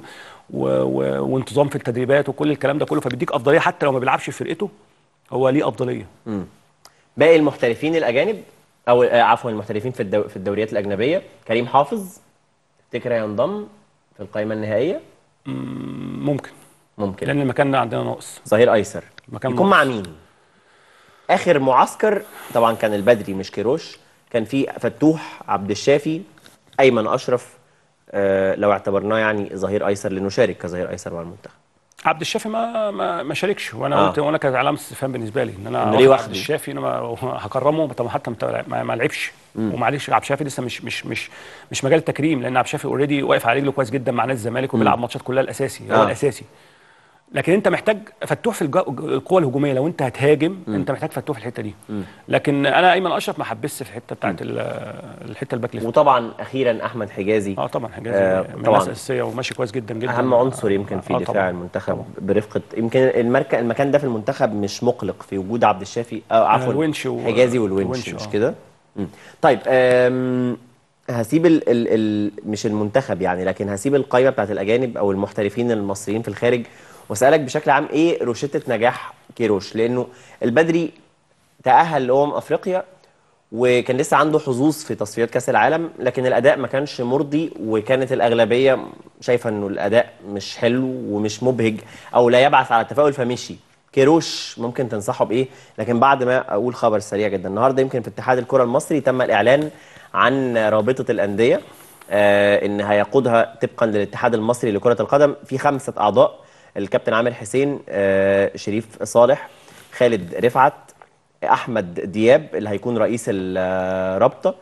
و... و... وانتظام في التدريبات وكل الكلام ده كله فبيديك افضليه حتى لو ما بيلعبش في فرقته هو ليه افضليه باقي المحترفين الاجانب او آه، عفوا المحترفين في الدو... في الدوريات الاجنبيه كريم حافظ تفتكر هينضم في القائمه النهائيه ممكن ممكن لان المكان ده عندنا ناقص ظهير ايسر مكان يكون ناقص. مع مين اخر معسكر طبعا كان البدري مش كيروش كان في فتوح عبد الشافي ايمن اشرف آه لو اعتبرناه يعني ظهير ايسر لانه شارك كظهير ايسر مع المنتخب عبد الشافي ما ما, ما شاركش وانا آه. قلت وانا كانت علامه استفهام بالنسبه لي ان انا إنه واخد ليه عبد واخده؟ الشافي انا ما- هكرمه طب حتى ما- ما, ما لعبش ومعلش عبد الشافي لسه مش مش مش مش مجال تكريم لان عبد الشافي اوريدي واقف على رجله كويس جدا مع نادي الزمالك وبيلعب ماتشات كلها الاساسي هو آه. الاساسي لكن انت محتاج فتوح في الجو- القوه الهجوميه لو انت هتهاجم انت محتاج فتوح في الحته دي لكن انا ايمن اشرف ما حبسش في الحته بتاعت ال- الحته الباك ليفت وطبعا اخيرا احمد حجازي اه طبعا حجازي آه، من طبعاً. الناس الاساسيه وماشي كويس جدا جدا اهم عنصر يمكن في آه، دفاع طبعاً. المنتخب برفقه يمكن المركز المكان ده في المنتخب مش مقلق في وجود عبد الشافي اه عفوا الونش و- حجازي والونش الونش، مش آه. كده مم. طيب آم، هسيب ال ال ال مش المنتخب يعني لكن هسيب القائمه بتاعت الاجانب او المحترفين المصريين في الخارج واسالك بشكل عام ايه روشته نجاح كيروش لانه البدري تاهل لامم افريقيا وكان لسه عنده حظوظ في تصفيات كاس العالم لكن الاداء ما كانش مرضي وكانت الاغلبيه شايفه انه الاداء مش حلو ومش مبهج او لا يبعث على التفاؤل فمشي كيروش ممكن تنصحه بايه لكن بعد ما اقول خبر سريع جدا النهارده يمكن في اتحاد الكره المصري تم الاعلان عن رابطه الانديه آه ان هيقودها طبقا للاتحاد المصري لكره القدم في خمسه اعضاء الكابتن عامر حسين آه شريف صالح خالد رفعت احمد دياب اللي هيكون رئيس الرابطه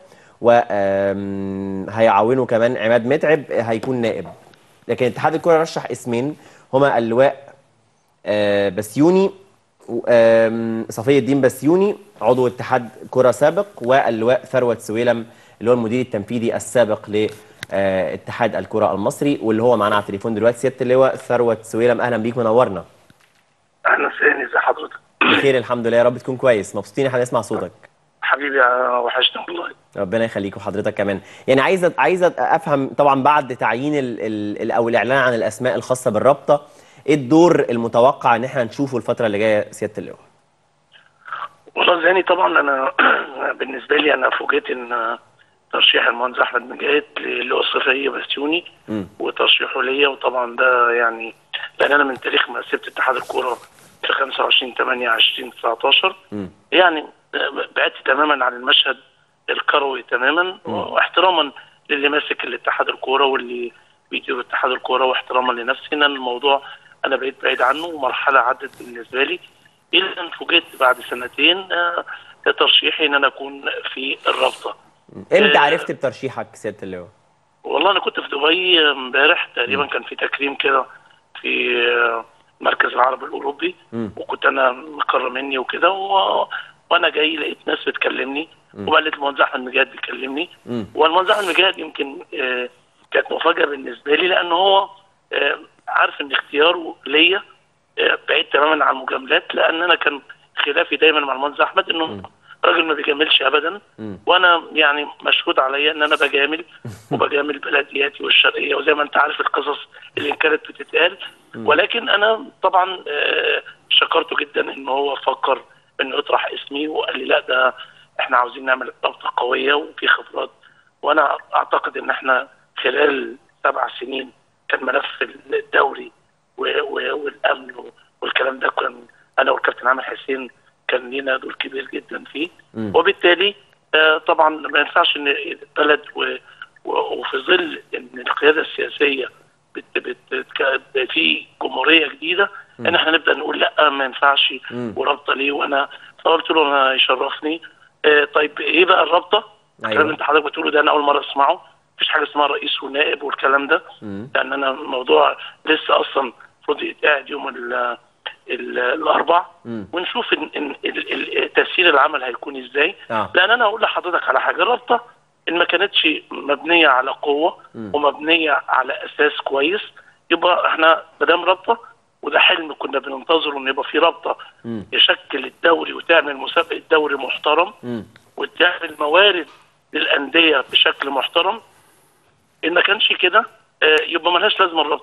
وهيعاونه كمان عماد متعب هيكون نائب لكن اتحاد الكره رشح اسمين هما اللواء آه، بسيوني و- آم، صفي الدين بسيوني عضو اتحاد كره سابق واللواء ثروت سويلم اللي هو المدير التنفيذي السابق لاتحاد الكره المصري واللي هو معانا على التليفون دلوقتي سياده اللواء ثروت سويلم اهلا بيك منورنا اهلا سيدي ازي حضرتك بخير الحمد لله يا رب تكون كويس مبسوطين احنا نسمع صوتك حبيبي يا وحشني والله ربنا يخليك وحضرتك كمان يعني عايز عايز افهم طبعا بعد تعيين ال ال او الاعلان عن الاسماء الخاصه بالرابطه ايه الدور المتوقع ان احنا نشوفه الفتره اللي جايه سياده اللواء والله زاني طبعا انا بالنسبه لي انا فوجئت ان ترشيح المهندس احمد مجاهد اللي هو الصفيه بسيوني مم. وترشيحه ليا وطبعا ده يعني لان انا من تاريخ ما سبت اتحاد الكوره في 25 8 20 19 مم. يعني بعدت تماما عن المشهد الكروي تماما واحتراما للي ماسك الاتحاد الكوره واللي بيدير اتحاد الكوره واحتراما لنفسي ان الموضوع انا بقيت بعيد عنه ومرحله عدت بالنسبه لي الا ان فوجئت بعد سنتين آه، ترشيحي ان انا اكون في الرابطه امتى آه. عرفت بترشيحك سياده اللواء والله انا كنت في دبي امبارح تقريبا كان في تكريم كده في آه، مركز العرب الاوروبي مم. وكنت انا مكرمني وكده و... وانا جاي لقيت ناس بتكلمني وبقى لقيت المهندس احمد مجاهد بيكلمني مم. والمهندس احمد مجاهد يمكن آه، كانت مفاجاه بالنسبه لي لان هو آه، عارف ان اختياره ليا آه، بعيد تماما عن المجاملات لان انا كان خلافي دايما مع المهندس احمد انه راجل ما بيجاملش ابدا مم. وانا يعني مشهود عليا ان انا بجامل وبجامل بلدياتي والشرقيه وزي ما انت عارف القصص اللي كانت بتتقال ولكن انا طبعا آه، شكرته جدا ان هو فكر انه يطرح اسمي وقال لي لا ده احنا عاوزين نعمل رابطه قويه وفي خبرات وانا اعتقد ان احنا خلال سبع سنين كان ملف الدوري و- و- والامن والكلام ده كان انا والكابتن عامر حسين كان لينا دور كبير جدا فيه مم. وبالتالي آه، طبعا ما ينفعش ان البلد و- و- وفي ظل ان القياده السياسيه بت بت ك- في جمهوريه جديده ان احنا نبدا نقول لا ما ينفعش مم. ورابطه ليه وانا فقلت له انا يشرفني آه، طيب ايه بقى الرابطه؟ أيوة. الكلام اللي انت حضرتك بتقوله ده انا اول مره اسمعه مفيش حاجه اسمها رئيس ونائب والكلام ده مم. لان انا الموضوع لسه اصلا المفروض يتقعد يوم ال ال الاربع مم. ونشوف ان ان ال- ال- تسيير العمل هيكون ازاي آه. لان انا اقول لحضرتك على حاجه الرابطه ان ما كانتش مبنيه على قوه مم. ومبنيه على اساس كويس يبقى احنا ما دام رابطه وده حلم كنا بننتظره ان يبقى في رابطه مم. يشكل الدوري وتعمل مسابقه دوري محترم مم. وتعمل موارد للانديه بشكل محترم ان ما كانش كده آه، يبقى ملهاش لازمه الرابطه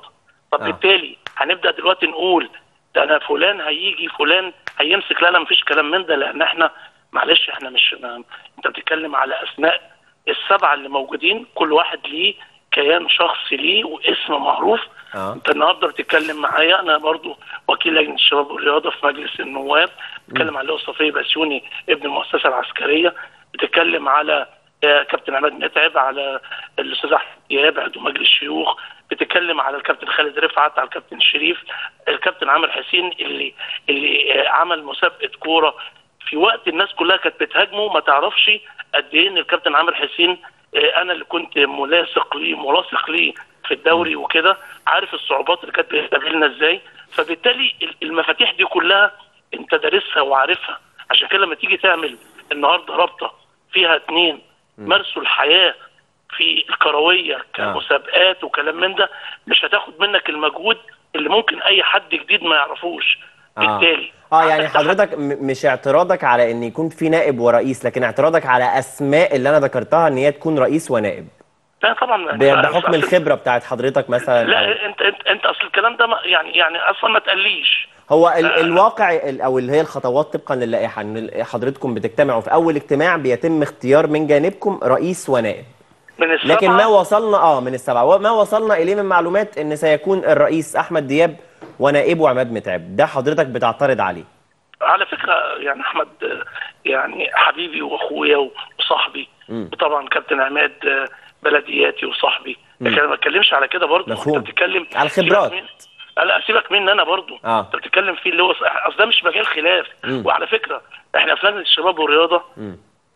طب آه. بالتالي هنبدا دلوقتي نقول ده انا فلان هيجي فلان هيمسك لا لا مفيش كلام من ده لان احنا معلش احنا مش ما انت بتتكلم على اسماء السبعه اللي موجودين كل واحد ليه كيان شخصي ليه واسم معروف آه. انت النهارده بتتكلم معايا انا برضو وكيل لجنه الشباب والرياضه في مجلس النواب بتتكلم على صفيه بسيوني ابن المؤسسه العسكريه بتتكلم على آه، كابتن عماد متعب على الاستاذ احمد دياب عضو مجلس الشيوخ بتتكلم على الكابتن خالد رفعت على الكابتن شريف الكابتن عامر حسين اللي اللي آه، عمل مسابقه كوره في وقت الناس كلها كانت بتهاجمه ما تعرفش قد ايه ان الكابتن عامر حسين آه، انا اللي كنت ملاصق ليه ملاصق ليه في الدوري وكده عارف الصعوبات اللي كانت بتقابلنا ازاي فبالتالي المفاتيح دي كلها انت دارسها وعارفها عشان كده لما تيجي تعمل النهارده رابطه فيها اتنين مارسوا الحياه في الكرويه كمسابقات وكلام من ده مش هتاخد منك المجهود اللي ممكن اي حد جديد ما يعرفوش بالتالي اه يعني عندك تحدي. حضرتك م- مش اعتراضك على ان يكون في نائب ورئيس لكن اعتراضك على اسماء اللي انا ذكرتها ان هي تكون رئيس ونائب لا طبعا ب- بحكم الخبره بتاعت حضرتك مثلا أو- لا انت انت انت اصل الكلام ده ما- يعني يعني اصلا ما تقليش هو ال الواقع ال- او اللي هي الخطوات طبقا للائحه ان ال- حضرتكم بتجتمعوا في اول اجتماع بيتم اختيار من جانبكم رئيس ونائب من السبعه لكن ما وصلنا اه من السبعه وما وصلنا اليه من معلومات ان سيكون الرئيس احمد دياب ونائبه عماد متعب ده حضرتك بتعترض عليه على فكره يعني احمد آه، يعني حبيبي واخويا وصاحبي وطبعا كابتن عماد آه، بلدياتي وصاحبي لكن انا ما بتكلمش على كده برضه مفهوم. انت بتتكلم على الخبرات. سيبك من- لا سيبك مني انا برضه آه. انت بتتكلم فيه اللي هو اصل ده مش مجال خلاف وعلى فكره احنا في لجنه الشباب والرياضه آه،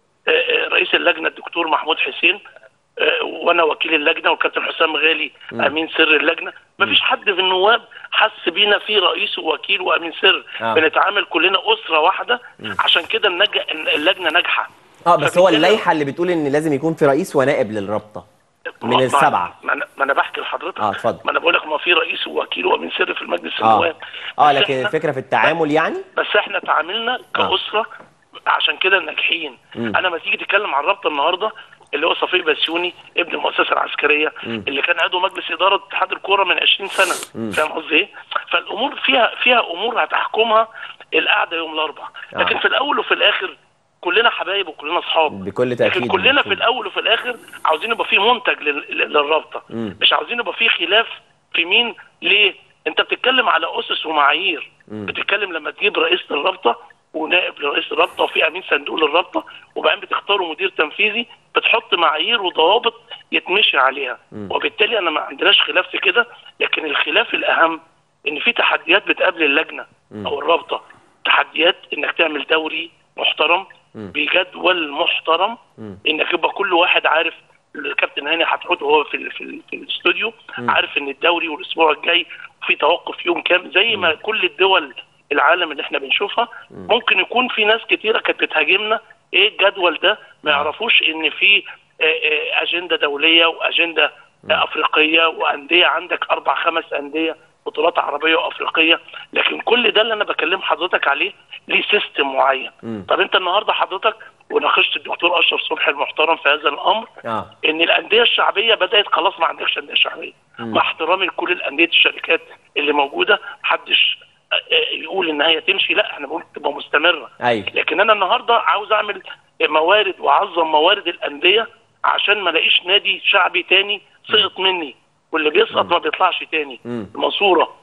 آه، رئيس اللجنه الدكتور محمود حسين آه، وانا وكيل اللجنه والكابتن حسام غالي امين سر اللجنه مفيش حد في النواب حس بينا في رئيس ووكيل وامين سر آه. بنتعامل كلنا اسره واحده عشان كده النج... اللجنه ناجحه اه بس هو فبالتالي- اللائحه اللي بتقول ان لازم يكون في رئيس ونائب للرابطه من ما- السبعه ما انا, ما أنا بحكي لحضرتك آه، اتفضل. ما انا بقول لك ما في رئيس ووكيل وامين سر في المجلس اه النواب اه بس لكن إحنا- الفكره في التعامل يعني بس احنا تعاملنا كاسره عشان كده ناجحين انا لما تيجي تتكلم عن الرابطه النهارده اللي هو صفي بسيوني ابن المؤسسه العسكريه اللي كان عضو مجلس اداره اتحاد الكوره من 20 سنه فاهم قصدي ايه؟ فالامور فيها فيها امور هتحكمها القعده يوم الاربعاء لكن آه. في الاول وفي الاخر كلنا حبايب وكلنا اصحاب بكل تأكيد. لكن كلنا في مفهوم. الاول وفي الاخر عاوزين يبقى في منتج لل- لل- للرابطه مش عاوزين يبقى في خلاف في مين ليه انت بتتكلم على اسس ومعايير بتتكلم لما تجيب رئيس الرابطه ونائب لرئيس الرابطه وفي امين صندوق للرابطه وبعدين بتختاروا مدير تنفيذي بتحط معايير وضوابط يتمشي عليها وبالتالي انا ما عندناش خلاف في كده لكن الخلاف الاهم ان في تحديات بتقابل اللجنه او الرابطه تحديات انك تعمل دوري محترم بجدول محترم انك يبقى كل واحد عارف الكابتن هاني هتحط وهو في ال- في, ال- في الاستوديو عارف ان الدوري والاسبوع الجاي في توقف يوم كام زي ما كل الدول العالم اللي احنا بنشوفها ممكن يكون في ناس كتيره كانت بتهاجمنا ايه الجدول ده ما يعرفوش ان في آه، آه، اجنده دوليه واجنده آه، افريقيه وانديه عندك اربع خمس انديه بطولات عربيه وافريقيه لكن كل ده اللي انا بكلم حضرتك عليه ليه سيستم معين طب انت النهارده حضرتك وناقشت الدكتور اشرف صبحي المحترم في هذا الامر اه ان الانديه الشعبيه بدات خلاص ما عندكش انديه شعبيه مع احترامي لكل الانديه الشركات اللي موجوده محدش آه، آه، يقول ان هي تمشي لا احنا بنقول تبقى مستمره ايوه لكن انا النهارده عاوز اعمل موارد واعظم موارد الانديه عشان ما الاقيش نادي شعبي تاني سقط مني واللي بيسقط ما بيطلعش تاني المنصوره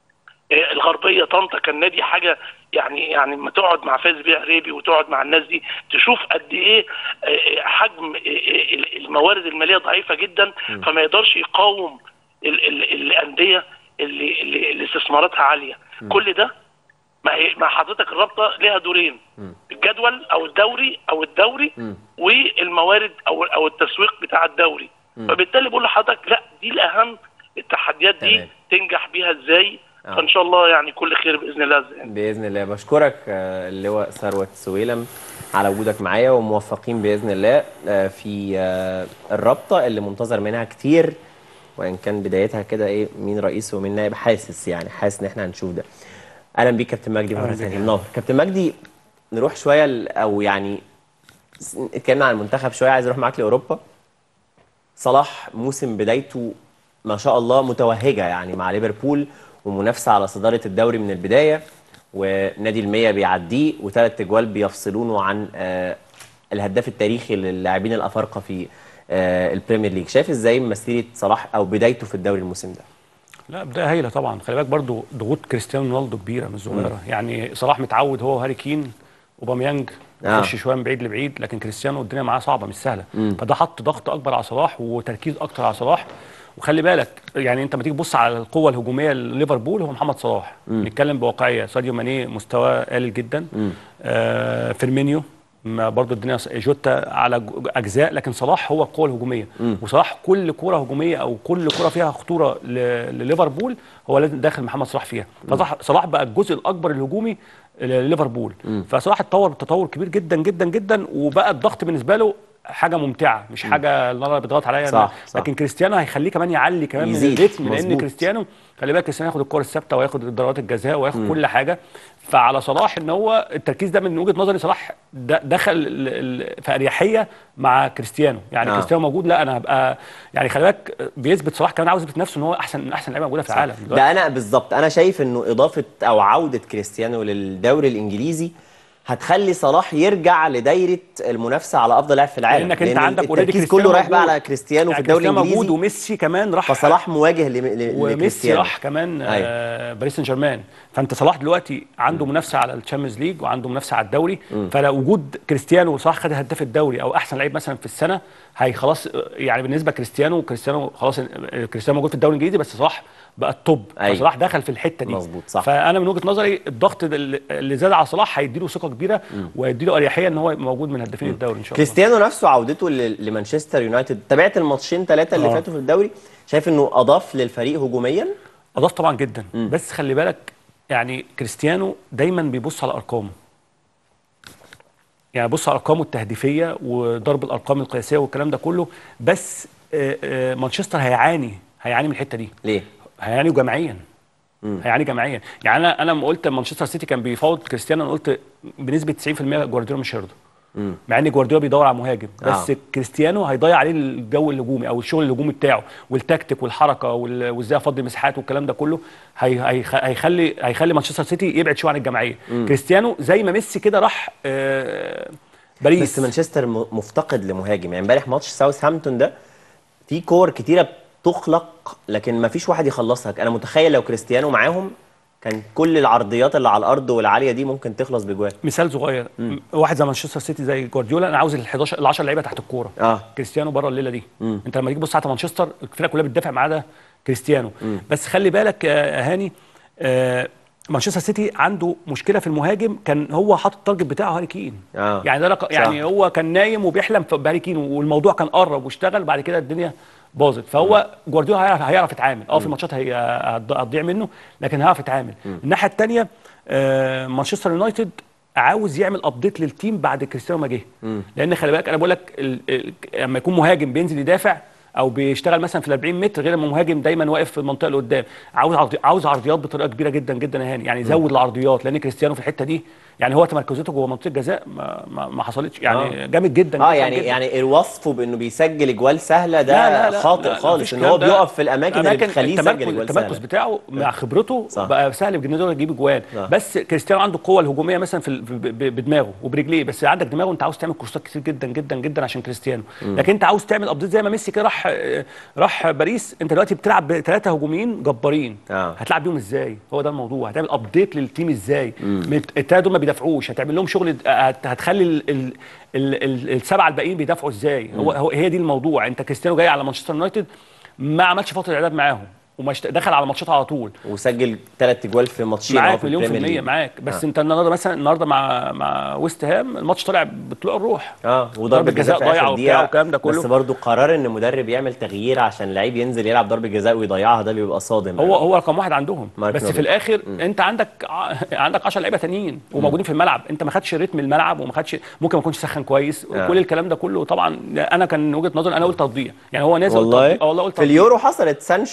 آه، الغربيه طنطا كان نادي حاجه يعني يعني لما تقعد مع فايز بيه عريبي وتقعد مع الناس دي تشوف قد ايه آه، آه، حجم آه، آه، الموارد الماليه ضعيفه جدا فما يقدرش يقاوم ال- ال- الانديه اللي اللي اللي استثماراتها عاليه كل ده ما هي مع حضرتك الرابطه ليها دورين الجدول او الدوري او الدوري والموارد او او التسويق بتاع الدوري فبالتالي بقول لحضرتك لا دي الاهم التحديات دي تمام. تنجح بيها ازاي آه. فان شاء الله يعني كل خير باذن الله عز وجل. باذن الله بشكرك آه، اللواء ثروت سويلم على وجودك معايا وموفقين باذن الله آه، في آه، الرابطه اللي منتظر منها كتير وان كان بدايتها كده ايه مين رئيس ومين نائب حاسس يعني حاسس ان احنا هنشوف ده اهلا بيك كابتن مجدي مره ثانيه منور كابتن مجدي نروح شويه ل- او يعني س- اتكلمنا عن المنتخب شويه عايز اروح معاك لاوروبا صلاح موسم بدايته ما شاء الله متوهجه يعني مع ليفربول ومنافسه على صداره الدوري من البدايه ونادي المية بيعديه وثلاث اجوال بيفصلونه عن آه، الهداف التاريخي للاعبين الافارقه في آه، البريمير ليج شايف ازاي مسيره صلاح او بدايته في الدوري الموسم ده لا بدايه هايله طبعا خلي بالك برضو ضغوط كريستيانو رونالدو كبيره مش صغيره يعني صلاح متعود هو وهاري كين وباميانج آه. يخش شويه من بعيد لبعيد لكن كريستيانو الدنيا معاه صعبه مش سهله فده حط ضغط اكبر على صلاح وتركيز اكتر على صلاح وخلي بالك يعني انت لما تيجي تبص على القوه الهجوميه لليفربول هو محمد صلاح نتكلم بواقعيه ساديو ماني مستواه قليل جدا آه فيرمينيو ما برضه الدنيا جوتا على ج- اجزاء لكن صلاح هو القوه الهجوميه وصلاح كل كره هجوميه او كل كره فيها خطوره ل- لليفربول هو لازم داخل محمد صلاح فيها فصلاح صلاح بقى الجزء الاكبر الهجومي لليفربول فصلاح اتطور تطور كبير جدا جدا جدا وبقى الضغط بالنسبه له حاجه ممتعه مش حاجه اللي انا بيضغط عليا صح، صح. لكن كريستيانو هيخليه كمان يعلي كمان من يزيد، الريتم لان مظبوط. كريستيانو خلي بالك كريستيانو ياخد الكره الثابته وياخد ضربات الجزاء وياخد كل حاجه فعلى صلاح ان هو التركيز ده من وجهه نظري صلاح د- دخل ال- ال- في اريحيه مع كريستيانو يعني آه. كريستيانو موجود لا انا هبقى يعني خلي بالك بيثبت صلاح كمان عاوز يثبت نفسه ان هو احسن من احسن لعيبه موجوده في العالم دلوقتي. ده انا بالظبط انا شايف انه اضافه او عوده كريستيانو للدوري الانجليزي هتخلي صلاح يرجع لدايره المنافسه على افضل لاعب في العالم لانك انت لأن عندك اوريدي التركيز كله رايح بقى على كريستيانو في الدوري موجود الانجليزي وميسي كمان راح فصلاح مواجه ل- ل- وميسي لكريستيانو راح كمان أيوة. آه باريس سان جيرمان فانت صلاح دلوقتي عنده منافسه على الشامبيونز ليج وعنده منافسه على الدوري فلو وجود كريستيانو وصلاح خد هداف الدوري او احسن لعيب مثلا في السنه هي خلاص آه، يعني بالنسبه لكريستيانو كريستيانو خلاص آه، كريستيانو موجود في الدوري الانجليزي بس صلاح بقى التوب أيوة. فصلاح دخل في الحته دي مظبوط، صح. فانا من وجهه نظري الضغط ده اللي اللي زاد على صلاح هيديله ثقه كبيره وهيديله اريحيه ان هو يبقى موجود من هدافين الدوري ان شاء الله كريستيانو نفسه عودته ل- لمانشستر يونايتد تابعت الماتشين ثلاثه اللي آه. فاتوا في الدوري شايف انه اضاف للفريق هجوميا اضاف طبعا جدا بس خلي بالك يعني كريستيانو دايما بيبص على ارقامه يعني بص على ارقامه التهديفيه وضرب الارقام القياسيه والكلام ده كله بس آه، آه، مانشستر هيعاني هيعاني من الحته دي ليه هيعاني جماعيا هيعاني جماعيا يعني انا انا لما قلت مانشستر سيتي كان بيفاوض كريستيانو انا قلت بنسبه 90% جوارديولا مش هيرضى مع ان جوارديولا بيدور على مهاجم بس آه. كريستيانو هيضيع عليه الجو الهجومي او الشغل الهجومي بتاعه والتكتيك والحركه وال- وازاي افضي مساحات والكلام ده كله هي هي هيخلي هيخلي مانشستر سيتي يبعد شويه عن الجماعيه كريستيانو زي ما ميسي كده راح آه، باريس بس مانشستر م- مفتقد لمهاجم يعني امبارح ماتش ساوثهامبتون ده في كور كتيره بتخلق لكن ما فيش واحد يخلصها انا متخيل لو كريستيانو معاهم كان كل العرضيات اللي على الارض والعاليه دي ممكن تخلص بجوان مثال صغير واحد زي مانشستر سيتي زي جوارديولا انا عاوز ال 11 ال 10 لعيبه تحت الكوره اه كريستيانو بره الليله دي انت لما تيجي تبص على مانشستر الفرقه كلها بتدافع ما عدا كريستيانو بس خلي بالك يا هاني آه مانشستر سيتي عنده مشكله في المهاجم كان هو حاطط التارجت بتاعه هاري كين آه. يعني ده رق- يعني هو كان نايم وبيحلم في- بهاري كين والموضوع كان قرب واشتغل بعد كده الدنيا باظت فهو جوارديولا هيعرف هيعرف يتعامل اه في ماتشات هي هتض- هتضيع منه لكن هيعرف يتعامل الناحيه الثانيه آه مانشستر يونايتد عاوز يعمل ابديت للتيم بعد كريستيانو ما جه لان خلي بالك انا بقول لك ال- ال- لما يكون مهاجم بينزل يدافع او بيشتغل مثلا في ال 40 متر غير لما مهاجم دايما واقف في المنطقه اللي قدام عاوز عرضي عاوز عرضيات بطريقه كبيره جدا جدا يا هاني يعني زود العرضيات لان كريستيانو في الحته دي يعني هو تمركزاته جوه منطقه الجزاء ما, ما, ما حصلتش يعني آه. جامد جدا اه جداً يعني جداً. يعني وصفه بانه بيسجل اجوال سهله ده لا لا لا خاطئ لا لا خالص مفيش ان الكلام هو ده. بيقف في الاماكن اللي أماكن بتخليه التمركز- يسجل اجوال التمركز سهله بتاعه مع خبرته صح. بقى سهل بجد يقدر يجيب اجوال صح. بس كريستيانو عنده القوه الهجوميه مثلا في ال- ب- ب- بدماغه وبرجليه بس عندك دماغه انت عاوز تعمل كورسات كتير جدا جدا جدا عشان كريستيانو لكن انت عاوز تعمل ابديت زي ما ميسي كده راح راح باريس انت دلوقتي بتلعب بثلاثه هجوميين جبارين آه. هتلعب بيهم ازاي هو ده الموضوع هتعمل ابديت للتيم ازاي الثلاثه دول ما بيدافعوش هتعمل لهم شغل هت- هتخلي ال ال ال ال السبعه الباقيين بيدافعوا ازاي هو, هو هي دي الموضوع انت كريستيانو جاي على مانشستر يونايتد ما عملش فتره اعداد معاهم ومش دخل على ماتشات على طول وسجل ثلاث اجوال في ماتشين أهو معاك مليون في البريمير المية ليج. معاك بس آه. انت النهارده مثلا النهارده مع مع ويست هام الماتش طالع بطلوع الروح اه ضربة وضربة جزاء جزاء في ضايعة اخر وبتاع دقيقة والكلام ده كله. بس برضه قرار ان مدرب يعمل تغيير عشان لعيب ينزل يلعب ضربة جزاء ويضيعها ده بيبقى صادم هو هو رقم واحد عندهم مارك بس نوبل. في الاخر انت عندك ع- عندك 10 لعيبه تانيين وموجودين في الملعب انت ما خدش رتم الملعب وما خدش ممكن ما يكونش سخن كويس آه. كل الكلام ده كله طبعا انا كان وجهه نظري انا قلت تضييع يعني هو نازل والله تضييع. اه والله قلت في اليورو حصلت سانشو و...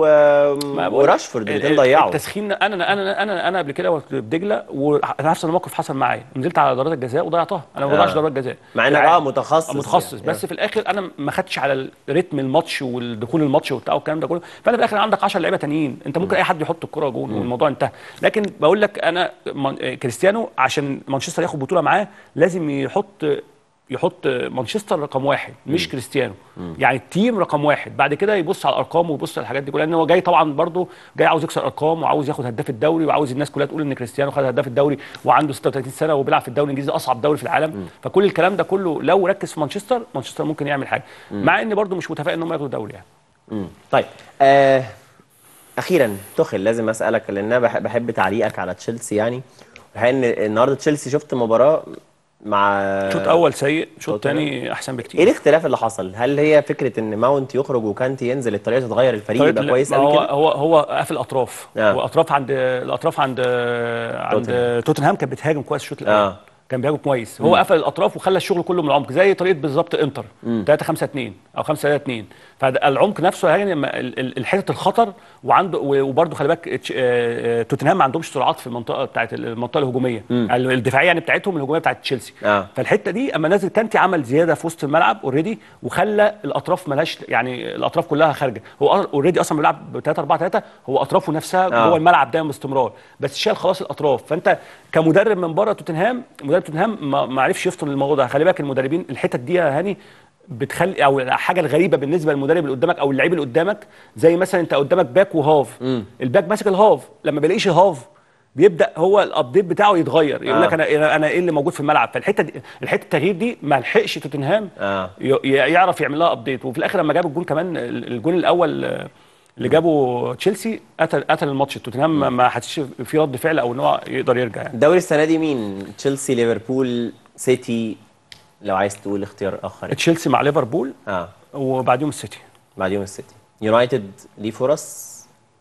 ما بقول- وراشفورد ال- الاثنين ال- ضيعوا التسخين انا انا انا انا, أنا قبل كده كنت في دجله ونفس الموقف حصل معايا نزلت على ضربات الجزاء وضيعتها انا ما بضيعش آه. ضربات جزاء مع انك يعني- اه متخصص متخصص يعني. بس في الاخر انا ما خدتش على رتم الماتش والدخول الماتش وبتاع والكلام ده كله فانا في الاخر عندك 10 لعيبه تانيين انت ممكن اي حد يحط الكره جول والموضوع انتهى لكن بقول لك انا من- كريستيانو عشان مانشستر ياخد بطوله معاه لازم يحط يحط مانشستر رقم واحد مش كريستيانو يعني التيم رقم واحد بعد كده يبص على الارقام ويبص على الحاجات دي كلها لان هو جاي طبعا برضه جاي عاوز يكسر ارقام وعاوز ياخد هداف الدوري وعاوز الناس كلها تقول ان كريستيانو خد هداف الدوري وعنده 36 سنه وبيلعب في الدوري الانجليزي اصعب دوري في العالم فكل الكلام ده كله لو ركز في مانشستر مانشستر ممكن يعمل حاجه مع ان برضه مش متفائل ان هم ياخدوا الدوري يعني مم. طيب آه اخيرا تخل لازم اسالك لان انا بح- بحب تعليقك على تشيلسي يعني الحقيقه ان النهارده تشيلسي شفت مباراه مع شوط اول سيء شوط شوط تاني احسن ايه بكتير الاختلاف اللي حصل؟ هل هي فكره ان ماونت يخرج وكانتي ينزل الطريقه تتغير الفريق طيب يبقى لا، كويس ما قوي هو كده؟ هو هو قافل الاطراف آه. هو اطراف عند الاطراف عند عند توتنهام. توتنهام كانت بتهاجم كويس الشوط الاول آه. كان بيهاجم كويس هو قفل الاطراف وخلى الشغل كله من العمق زي طريقه بالظبط انتر 3 5 2 او 5 3 2 فالعمق نفسه يعني لما ال- ال- الحته الخطر وعنده و- وبرده خلي بالك تش- آه، آه، توتنهام ما عندهمش سرعات في المنطقه بتاعت المنطقه الهجوميه يعني الدفاعيه يعني بتاعتهم الهجوميه بتاعت تشيلسي آه. فالحته دي اما نزل كانتي عمل زياده في وسط الملعب اوريدي وخلى الاطراف ملهاش يعني الاطراف كلها خارجه هو اوريدي اصلا بيلعب ب 3 4 3 هو اطرافه نفسها آه. جوه الملعب دايما باستمرار بس شال خلاص الاطراف فانت كمدرب من بره توتنهام مدرب توتنهام ما ما عرفش يفصل الموضوع ده خلي بالك المدربين الحتت دي يا هاني بتخلي او الحاجه الغريبه بالنسبه للمدرب اللي قدامك او اللعيب اللي قدامك زي مثلا انت قدامك باك وهاف الباك ماسك الهاف لما بيلاقيش الهاف بيبدا هو الابديت بتاعه يتغير يقول آه. لك انا انا ايه اللي موجود في الملعب فالحته دي الحته التغيير دي ما لحقش توتنهام آه. ي- ي- يعرف يعمل لها ابديت وفي الاخر لما جاب الجون كمان ال- الجون الاول آه، اللي جابه تشيلسي قتل قتل الماتش توتنهام ما- ما حسش في رد فعل او ان هو يقدر يرجع يعني الدوري السنه دي مين؟ تشيلسي ليفربول سيتي لو عايز تقول اختيار اخر تشيلسي مع ليفربول اه وبعديهم السيتي بعديهم السيتي يونايتد ليه فرص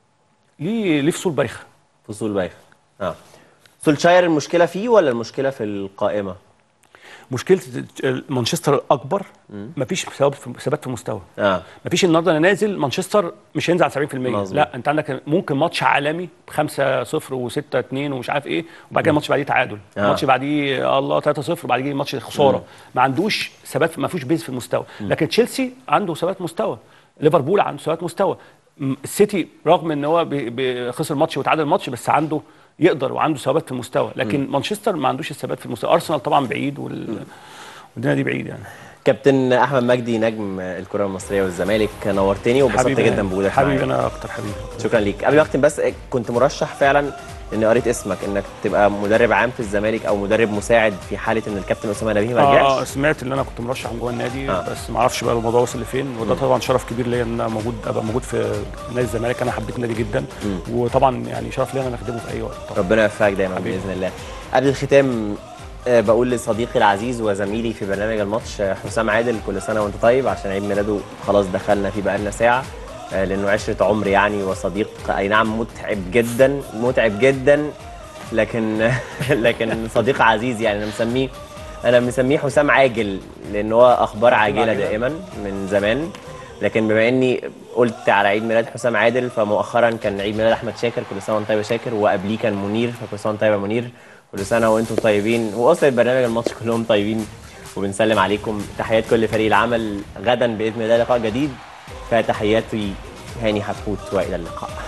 ليه ليه فصول بايخه فصول بايخه اه سولشاير المشكله فيه ولا المشكله في القائمه؟ مشكله مانشستر اكبر مفيش ثبات في ثبات في المستوى اه مفيش النهارده انا نازل مانشستر مش هينزل على 70% مظبوط. لا انت عندك ممكن ماتش عالمي 5 0 و6 2 ومش عارف ايه وبعد كده الماتش بعديه تعادل آه. الماتش بعديه الله 3 0 وبعد كده ماتش خساره ما عندوش ثبات ما فيهوش بيز في المستوى لكن تشيلسي عنده ثبات مستوى ليفربول عنده ثبات مستوى م- السيتي رغم ان هو بي- بي- خسر ماتش وتعادل ماتش بس عنده يقدر وعنده ثبات في المستوى لكن مانشستر ما عندوش الثبات في المستوى ارسنال طبعا بعيد وال... والدنيا دي بعيد يعني كابتن احمد مجدي نجم الكره المصريه والزمالك نورتني وانبسطت حبيبي جدا بوجودك حبيبي معايا انا اكتر حبيبي شكرا ليك قبل ما اختم بس كنت مرشح فعلا اني قريت اسمك انك تبقى مدرب عام في الزمالك او مدرب مساعد في حاله ان الكابتن اسامه نبيه ما اه رجعش اه سمعت ان انا كنت مرشح من جوه النادي آه. آه. بس ما اعرفش بقى الموضوع وصل لفين وده طبعا شرف كبير ليا ان انا موجود ابقى موجود في نادي الزمالك انا حبيت النادي جدا وطبعا يعني شرف ليا ان انا اخدمه في اي وقت طبعا ربنا يوفقك دايما حبيبي. باذن الله قبل الختام آه، بقول لصديقي العزيز وزميلي في برنامج الماتش آه، حسام عادل كل سنه وانت طيب عشان عيد ميلاده خلاص دخلنا فيه بقالنا ساعه آه، لانه عشره عمر يعني وصديق اي نعم متعب جدا متعب جدا لكن لكن صديق عزيز يعني انا مسميه انا مسميه حسام عاجل لان هو اخبار عاجله عاجلة. دائما من زمان لكن بما اني قلت على عيد ميلاد حسام عادل فمؤخرا كان عيد ميلاد احمد شاكر كل سنه وانت طيب يا شاكر وقبليه كان منير فكل سنه وانت طيب يا منير كل سنه وانتم طيبين واسره برنامج الماتش كلهم طيبين وبنسلم عليكم تحيات كل فريق العمل غدا باذن الله لقاء جديد فتحياتي هاني حتحوت والى اللقاء